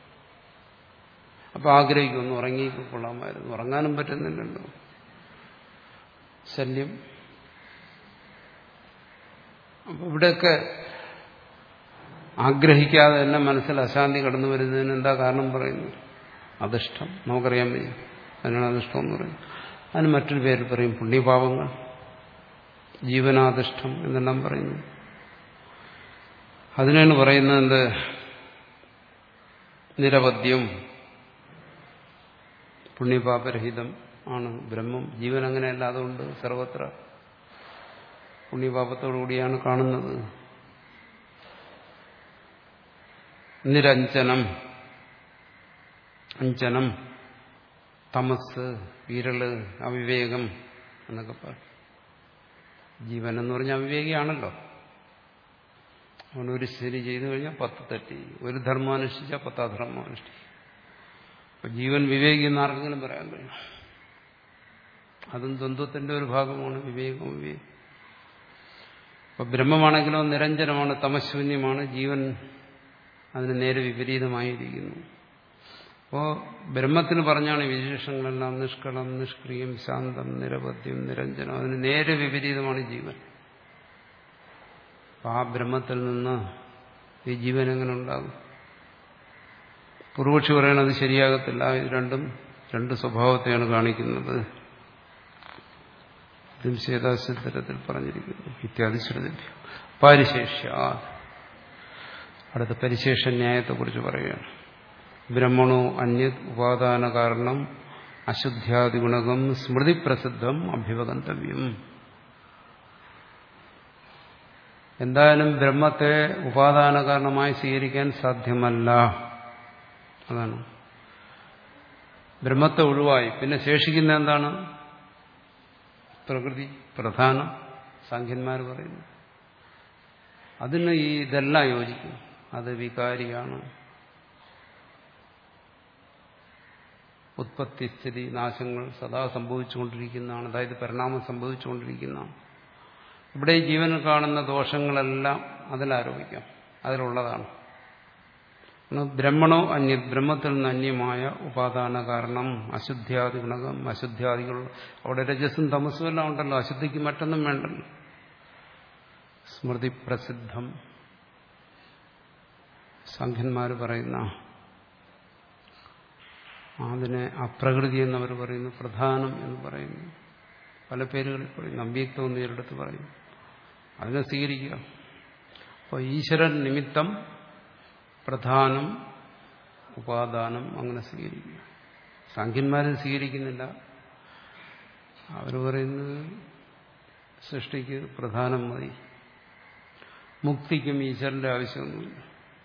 അപ്പൊ ആഗ്രഹിക്കുന്നു ഉറങ്ങി കൊള്ളാമായിരുന്നു ഉറങ്ങാനും പറ്റുന്നില്ലല്ലോ ശല്യം അപ്പൊ ഇവിടെയൊക്കെ ആഗ്രഹിക്കാതെ തന്നെ മനസ്സിൽ അശാന്തി കടന്നു വരുന്നതിന് എന്താ കാരണം പറയുന്നു അധിഷ്ടം നമുക്കറിയാൻ വയ്യ അതിനാണ് അധിഷ്ടം എന്ന് പറയുന്നത് അതിന് മറ്റൊരു പേരിൽ പറയും പുണ്യപാപങ്ങൾ ജീവനാധിഷ്ഠം എന്നെല്ലാം പറയുന്നു അതിനാണ് പറയുന്നത് എന്ത് നിരവധ്യം പുണ്യപാപരഹിതം ആണ് ബ്രഹ്മം ജീവൻ അങ്ങനെയല്ല അതുകൊണ്ട് സർവത്ര പുണ്യപാപത്തോടുകൂടിയാണ് കാണുന്നത് നിരഞ്ജനം അഞ്ചനം തമസ് വിരള് അവിവേകം എന്നൊക്കെ പറയും ജീവൻ എന്ന് പറഞ്ഞാൽ അവിവേകിയാണല്ലോ അവൻ ഒരു ശരി ചെയ്തു കഴിഞ്ഞാൽ പത്ത് തെറ്റി ഒരു ധർമ്മം അനുഷ്ഠിച്ചാൽ പത്താധർമ്മം അനുഷ്ഠിക്കും അപ്പൊ ജീവൻ വിവേകി എന്ന് ആർക്കെങ്കിലും പറയാൻ കഴിയും അതും ദ്വന്ദ്വത്തിന്റെ ഒരു ഭാഗമാണ് വിവേകം വിവേകം അപ്പൊ ബ്രഹ്മമാണെങ്കിലോ നിരഞ്ജനമാണ് തമശൂന്യമാണ് ജീവൻ അതിന് നേരെ വിപരീതമായിരിക്കുന്നു അപ്പോ ബ്രഹ്മത്തിന് പറഞ്ഞാണ് വിശേഷങ്ങളെല്ലാം നിഷ്കളം നിഷ്ക്രിയം ശാന്തം നിരവധ്യം നിരഞ്ജനം അതിന് നേരെ വിപരീതമാണ് ജീവൻ അപ്പൊ ആ ബ്രഹ്മത്തിൽ നിന്ന് ഈ ജീവൻ എങ്ങനെ ഉണ്ടാകും പൂർവക്ഷി പറയണത് ശരിയാകത്തില്ല ഇത് രണ്ടും രണ്ട് സ്വഭാവത്തെയാണ് കാണിക്കുന്നത് ഇതും ശ്വേതാശുദ്ധരത്തിൽ പറഞ്ഞിരിക്കുന്നു ഇത്യാദി ശ്രുതി പാരിശേഷ്യ അടുത്ത പരിശേഷ ന്യായത്തെക്കുറിച്ച് പറയുകയാണ് ബ്രഹ്മണോ അന്യത് ഉപാദാന കാരണം അശുദ്ധ്യാദിഗുണകം സ്മൃതിപ്രസിദ്ധം അഭ്യുപഗന്തവ്യം എന്തായാലും ബ്രഹ്മത്തെ ഉപാദാന കാരണമായി സ്വീകരിക്കാൻ സാധ്യമല്ല അതാണ് ബ്രഹ്മത്തെ ഒഴിവായി പിന്നെ ശേഷിക്കുന്ന എന്താണ് പ്രകൃതി പ്രധാനം സാഖ്യന്മാർ പറയുന്നു അതിന് ഈ ഇതെല്ലാം യോജിക്കും അത് വികാരിയാണ് ഉത്പത്തി സ്ഥിതി നാശങ്ങൾ സദാ സംഭവിച്ചുകൊണ്ടിരിക്കുന്നതാണ് അതായത് പരിണാമം സംഭവിച്ചുകൊണ്ടിരിക്കുന്നതാണ് ഇവിടെ ഈ ജീവനിൽ കാണുന്ന ദോഷങ്ങളെല്ലാം അതിലാരോപിക്കാം അതിലുള്ളതാണ് ബ്രഹ്മണോ അന്യ ബ്രഹ്മത്തിൽ നിന്ന് അന്യമായ ഉപാദാന കാരണം അശുദ്ധ്യാദി ഗുണകം അശുദ്ധ്യാദികൾ അവിടെ രജസും തമസും എല്ലാം ഉണ്ടല്ലോ അശുദ്ധിക്ക് മറ്റൊന്നും വേണ്ടല്ലോ സ്മൃതി പ്രസിദ്ധം സംഖ്യന്മാർ പറയുന്ന അതിനെ അപ്രകൃതി എന്നവർ പറയുന്നു പ്രധാനം എന്ന് പറയുന്നു പല പേരുകളിൽ പറയുന്നു അവ്യക്തം എന്ന് ഒരിടത്ത് പറയുന്നു അതിനെ സ്വീകരിക്കുക അപ്പോൾ ഈശ്വരൻ നിമിത്തം പ്രധാനം ഉപാദാനം അങ്ങനെ സ്വീകരിക്കുക സാഖ്യന്മാരും സ്വീകരിക്കുന്നില്ല അവർ പറയുന്നത് സൃഷ്ടിക്ക് പ്രധാനം മതി മുക്തിക്കും ഈശ്വരന്റെ ആവശ്യമൊന്നുമില്ല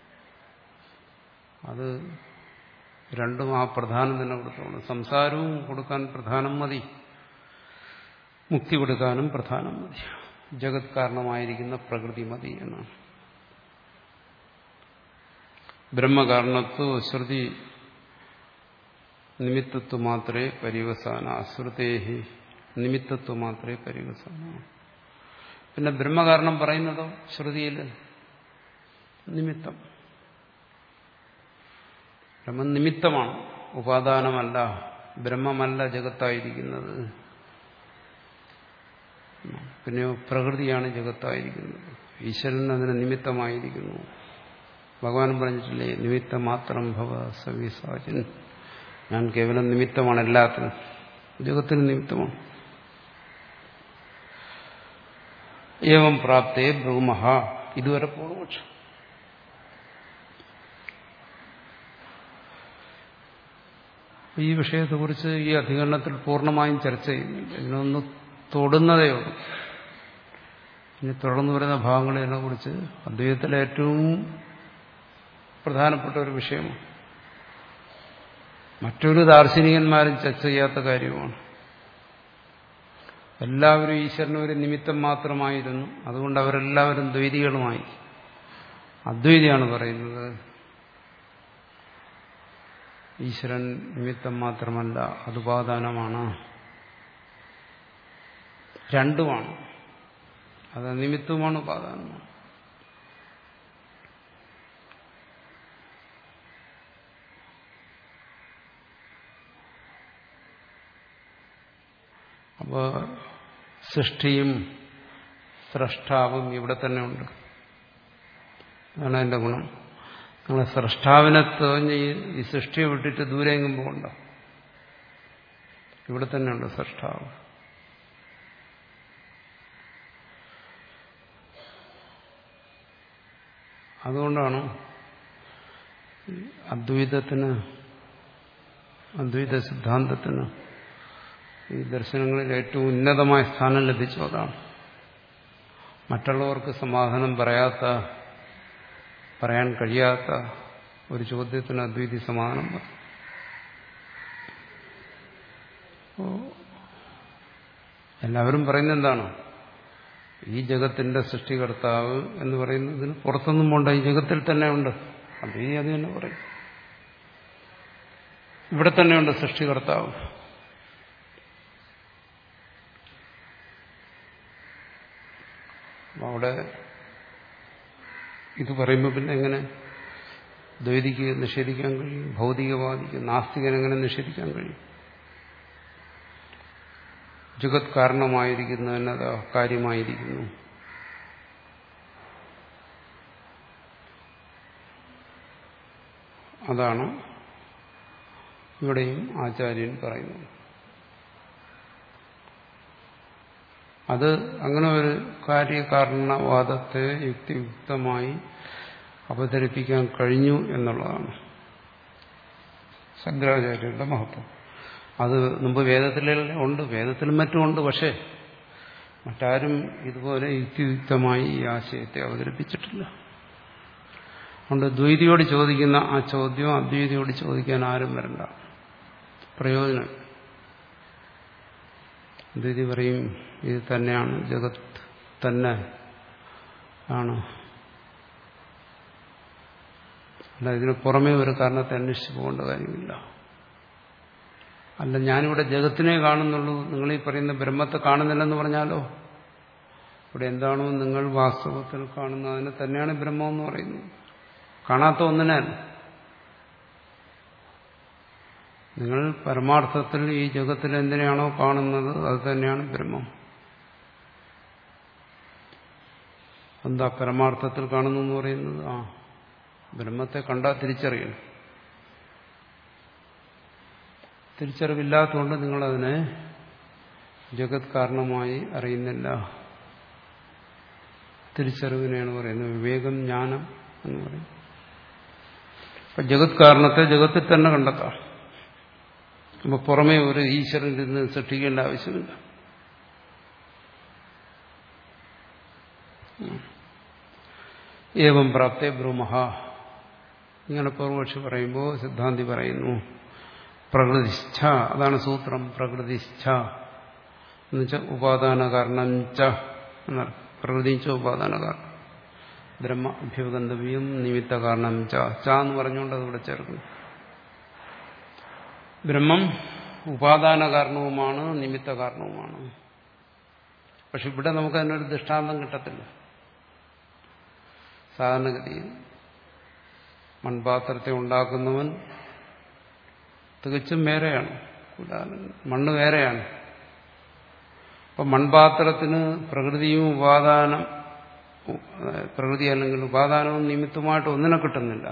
അത് രണ്ടും ആ പ്രധാനം തന്നെ കൊടുത്തോളൂ സംസാരവും കൊടുക്കാൻ പ്രധാനം മതി മുക്തി കൊടുക്കാനും പ്രധാനം മതി ജഗത് കാരണമായിരിക്കുന്ന പ്രകൃതി മതി എന്നാണ് ബ്രഹ്മകാരണത്വ ശ്രുതി നിമിത്തത്വ മാത്രമേ പരിവസാന അശ്രുതേഹി നിമിത്തത്വ മാത്രമേ പരിവസാന പിന്നെ ബ്രഹ്മകാരണം പറയുന്നതോ ശ്രുതിയിൽ നിമിത്തം ബ്രഹ്മം നിമിത്തമാണ് ഉപാദാനമല്ല ബ്രഹ്മമല്ല ജഗത്തായിരിക്കുന്നത് പിന്നെ പ്രകൃതിയാണ് ജഗത്തായിരിക്കുന്നത് ഈശ്വരൻ അതിന് നിമിത്തമായിരിക്കുന്നു ഭഗവാൻ പറഞ്ഞിട്ടില്ലേ നിമിത്തം മാത്രം ഭവ സവിസാചൻ ഞാൻ കേവലം നിമിത്തമാണ് എല്ലാത്തിനും ജഗത്തിന് നിമിത്തമാണ് ഏവം പ്രാപ്തേ ബ്രഹ്മഹ ഇതുവരെ പൂർവപക്ഷം ഈ വിഷയത്തെക്കുറിച്ച് ഈ അധികരണത്തിൽ പൂർണ്ണമായും ചർച്ച ചെയ്യുന്നില്ല ഇതിനൊന്ന് തൊടുന്നതേ ഉള്ളൂ ഇനി തുടർന്നു വരുന്ന ഭാഗങ്ങളെ കുറിച്ച് അദ്വൈതത്തിലെ ഏറ്റവും പ്രധാനപ്പെട്ട ഒരു വിഷയമാണ് മറ്റൊരു ദാർശനികന്മാരും ചർച്ച ചെയ്യാത്ത കാര്യമാണ് എല്ലാവരും ഈശ്വരന് ഒരു നിമിത്തം മാത്രമായിരുന്നു അതുകൊണ്ട് അവരെല്ലാവരും ദ്വൈതികളുമായി അദ്വൈതിയാണ് പറയുന്നത് ഈശ്വരൻ നിമിത്തം മാത്രമല്ല അതുപാദാനമാണ് രണ്ടുമാണ് അത് നിമിത്തവുമാണ് ഉപാദാനമാണ് അപ്പോൾ സൃഷ്ടിയും സ്രഷ്ടാവും ഇവിടെ തന്നെ ഉണ്ട് അതാണ് അതിന്റെ ഗുണം നിങ്ങൾ സ്രഷ്ടാവിനെ തോന്നി ഈ സൃഷ്ടിയെ വിട്ടിട്ട് ദൂരെ എങ്ങും പോകണ്ട ഇവിടെ തന്നെയുണ്ട് സ്രഷ്ടാവ് അതുകൊണ്ടാണ് അദ്വൈതത്തിന് അദ്വൈത സിദ്ധാന്തത്തിന് ഈ ദർശനങ്ങളിൽ ഏറ്റവും ഉന്നതമായ സ്ഥാനം ലഭിച്ചു അതാണ് മറ്റുള്ളവർക്ക് സമാധാനം പറയാത്ത പറയാൻ കഴിയാത്ത ഒരു ചോദ്യത്തിന് അദ്വൈതി സമാധാനം പറഞ്ഞു എല്ലാവരും പറയുന്നത് എന്താണ് ഈ ജഗത്തിന്റെ സൃഷ്ടികർത്താവ് എന്ന് പറയുന്നതിന് പുറത്തൊന്നും പോണ്ട ഈ ജഗത്തിൽ തന്നെ ഉണ്ട് അദ്വൈതി അത് തന്നെ പറയും ഇവിടെ തന്നെയുണ്ട് സൃഷ്ടികർത്താവ് അവിടെ ഇത് പറയുമ്പോൾ പിന്നെ എങ്ങനെ ദ്വൈതിക്ക് നിഷേധിക്കാൻ കഴിയും ഭൗതികവാദിക്ക് നാസ്തികൻ എങ്ങനെ നിഷേധിക്കാൻ കഴിയും ജഗത് കാരണമായിരിക്കുന്നതിന് അത് കാര്യമായിരിക്കുന്നു അതാണ് ഇവിടെയും ആചാര്യൻ പറയുന്നത് അത് അങ്ങനെ ഒരു കാര്യകാരണവാദത്തെ യുക്തിയുക്തമായി അവതരിപ്പിക്കാൻ കഴിഞ്ഞു എന്നുള്ളതാണ് ശങ്കരാചാര്യരുടെ മഹത്വം അത് മുമ്പ് വേദത്തിലെല്ലാം ഉണ്ട് വേദത്തിലും മറ്റും ഉണ്ട് പക്ഷേ മറ്റാരും ഇതുപോലെ യുക്തിയുക്തമായി ഈ ആശയത്തെ അവതരിപ്പിച്ചിട്ടില്ല അതുകൊണ്ട് ദ്വൈതിയോട് ചോദിക്കുന്ന ആ ചോദ്യം അദ്വൈതിയോട് ചോദിക്കാൻ ആരും വരണ്ട പ്രയോജനം ദ്വൈതി പറയും ഇത് തന്നെയാണ് ജഗത് തന്നെ ആണ് അല്ല ഇതിന് പുറമേ ഒരു കാരണത്തെ അന്വേഷിച്ച് പോകേണ്ട കാര്യമില്ല അല്ല ഞാനിവിടെ ജഗത്തിനെ കാണുന്നുള്ളൂ നിങ്ങൾ ഈ പറയുന്ന ബ്രഹ്മത്തെ കാണുന്നില്ലെന്ന് പറഞ്ഞാലോ ഇവിടെ എന്താണോ നിങ്ങൾ വാസ്തവത്തിൽ കാണുന്നത് അതിനെ തന്നെയാണ് ബ്രഹ്മം എന്ന് പറയുന്നത് കാണാത്ത ഒന്നിനെ നിങ്ങൾ പരമാർത്ഥത്തിൽ ഈ ജഗത്തിൽ എന്തിനാണോ കാണുന്നത് അത് തന്നെയാണ് ബ്രഹ്മം എന്താ പരമാർത്ഥത്തിൽ കാണുന്നു എന്ന് പറയുന്നത് ആ ബ്രഹ്മത്തെ കണ്ടാൽ തിരിച്ചറിയണം തിരിച്ചറിവില്ലാത്തതുകൊണ്ട് നിങ്ങളതിനെ ജഗത് കാരണമായി അറിയുന്നില്ല തിരിച്ചറിവിനെയാണ് പറയുന്നത് വിവേകം ജ്ഞാനം എന്ന് പറയും അപ്പൊ ജഗത് കാരണത്തെ ജഗത്തിൽ തന്നെ കണ്ടെത്താം അപ്പൊ പുറമേ ഒരു ഈശ്വരനിൽ നിന്ന് സൃഷ്ടിക്കേണ്ട ആവശ്യമില്ല ഏവം പ്രാപ്തേ ബ്രഹ്മഹ ഇങ്ങനെ പൂർവക്ഷി പറയുമ്പോൾ സിദ്ധാന്തി പറയുന്നു പ്രകൃതിഷ്ഠ അതാണ് സൂത്രം പ്രകൃതിഷ്ഠ എന്നുവെച്ചാൽ ഉപാദാന കാരണം ച എന്നർത്ഥം പ്രകൃതിച്ച ഉപാദാന കാരണം ബ്രഹ്മ അഭ്യുഗന്ധവ്യം നിമിത്ത കാരണം ച ച എന്ന് പറഞ്ഞുകൊണ്ട് അതിവിടെ ചേർക്കുന്നു ബ്രഹ്മം ഉപാദാന കാരണവുമാണ് നിമിത്ത കാരണവുമാണ് പക്ഷെ ഇവിടെ നമുക്ക് അതിനൊരു ദൃഷ്ടാന്തം കിട്ടത്തില്ല സാധാരണഗതിയിൽ മൺപാത്രത്തെ ഉണ്ടാക്കുന്നവൻ തികച്ചും വേറെയാണ് മണ്ണ് വേറെയാണ് അപ്പൊ മൺപാത്രത്തിന് പ്രകൃതിയും ഉപാദാനം പ്രകൃതി അല്ലെങ്കിൽ ഉപാദാനവും നിമിത്തമായിട്ട് ഒന്നിനെ കിട്ടുന്നില്ല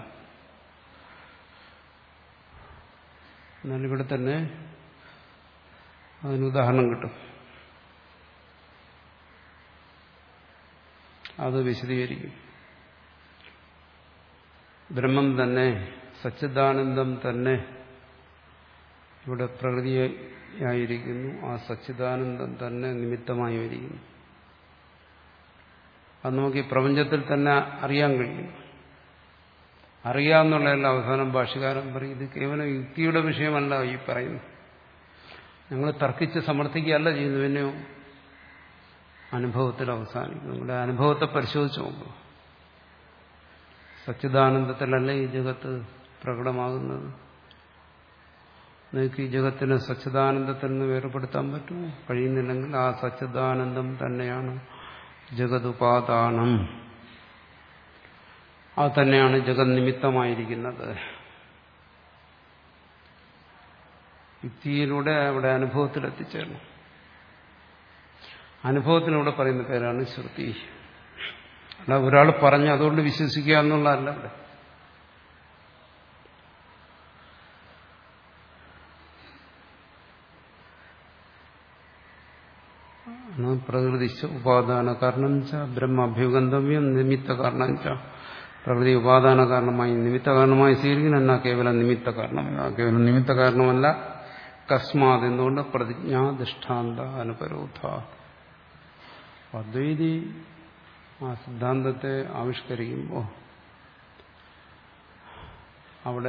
എന്നാൽ ഇവിടെ തന്നെ അതിന് ഉദാഹരണം കിട്ടും അത് വിശദീകരിക്കും ബ്രഹ്മം തന്നെ സച്ചിദാനന്ദം തന്നെ ഇവിടെ പ്രകൃതിയായിരിക്കുന്നു ആ സച്ചിദാനന്ദം തന്നെ നിമിത്തമായി വരിക്കുന്നു അത് നമുക്ക് ഈ പ്രപഞ്ചത്തിൽ തന്നെ അറിയാൻ കഴിയും അറിയാമെന്നുള്ളതല്ല അവസാനം ഭാഷകാരൻ പറയും ഇത് കേവലം യുക്തിയുടെ വിഷയമല്ല ഈ പറയുന്നത് ഞങ്ങൾ തർക്കിച്ച് സമർത്ഥിക്കുകയല്ല ചെയ്യുന്നു പിന്നെയോ അനുഭവത്തിൽ അവസാനിക്കും നിങ്ങളുടെ അനുഭവത്തെ പരിശോധിച്ച് നോക്കുക സച്ചിദാനന്ദത്തിലല്ല ഈ ജഗത്ത് പ്രകടമാകുന്നത് നിങ്ങൾക്ക് ഈ ജഗത്തിനെ സച്ചിദാനന്ദത്തിൽ നിന്ന് വേർപെടുത്താൻ പറ്റുമോ കഴിയുന്നില്ലെങ്കിൽ ആ സച്ചിദാനന്ദം തന്നെയാണ് ജഗതുപാദാനം അത് തന്നെയാണ് ജഗത് നിമിത്തമായിരിക്കുന്നത് യുക്തിയിലൂടെ അവിടെ അനുഭവത്തിൽ എത്തിച്ചേരണം അനുഭവത്തിലൂടെ പറയുന്ന പേരാണ് ശ്രുതി അല്ല ഒരാൾ പറഞ്ഞു അതുകൊണ്ട് വിശ്വസിക്കുക എന്നുള്ളതല്ല അവിടെ പ്രകൃതിച്ച ഉപാദാന കാരണം ച ബ്രഹ്മാഭ്യുഗന്ധവ്യം നിമിത്ത കാരണം ച പ്രകൃതി ഉപാദാന കാരണമായി നിമിത്ത കാരണമായി സ്വീകരിക്കണം എന്നാ കേവലം നിമിത്ത കാരണമല്ല കേവലം നിമിത്ത കാരണമല്ല കസ്മാത് എന്തുകൊണ്ട് പ്രതിജ്ഞാ ദൃഷ്ടാന്ത അനുപരോധ അദ്വൈതി ആ സിദ്ധാന്തത്തെ ആവിഷ്കരിക്കുമ്പോൾ അവിടെ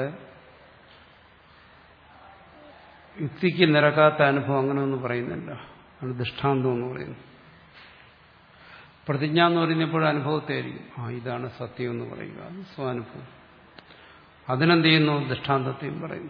യുക്തിക്ക് നിരക്കാത്ത അനുഭവം അങ്ങനെയൊന്നും പറയുന്നില്ല ആണ് ദൃഷ്ടാന്തം എന്ന് പറയുന്നു പ്രതിജ്ഞ എന്ന് പറയുന്നപ്പോഴും അനുഭവത്തെ ആയിരിക്കും ആ ഇതാണ് സത്യം എന്ന് പറയുക അത് സ്വാനുഭവം അതിനെന്ത് ചെയ്യുന്നു ദൃഷ്ടാന്തത്തെയും പറയുന്നു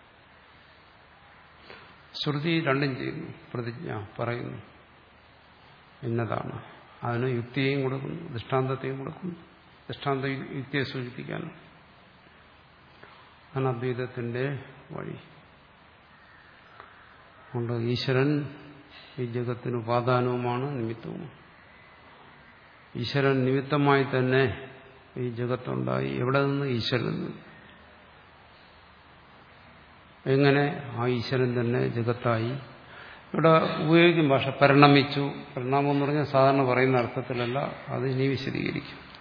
ശ്രുതി രണ്ടും ചെയ്യുന്നു പ്രതിജ്ഞ പറയുന്നു ഇന്നതാണ് അതിന് യുക്തിയെയും കൊടുക്കുന്നു ദൃഷ്ടാന്തത്തെയും കൊടുക്കുന്നു ദൃഷ്ടാന്ത യുക്തിയെ സൂചിപ്പിക്കാനും അതാണ് അദ്വൈതത്തിന്റെ വഴി അതുകൊണ്ട് ഈശ്വരൻ ഈ ജഗത്തിന് ഉപാദാനവുമാണ് നിമിത്തവുമാണ് ഈശ്വരൻ നിമിത്തമായി തന്നെ ഈ ജഗത്തുണ്ടായി എവിടെ നിന്ന് ഈശ്വരൻ നിന്ന് എങ്ങനെ ആ ഈശ്വരൻ തന്നെ ജഗത്തായി ഇവിടെ ഉപയോഗിക്കും ഭാഷ പരിണമിച്ചു പരിണാമം എന്ന് പറഞ്ഞാൽ സാധാരണ പറയുന്ന അർത്ഥത്തിലല്ല അത് ഇനി വിശദീകരിക്കും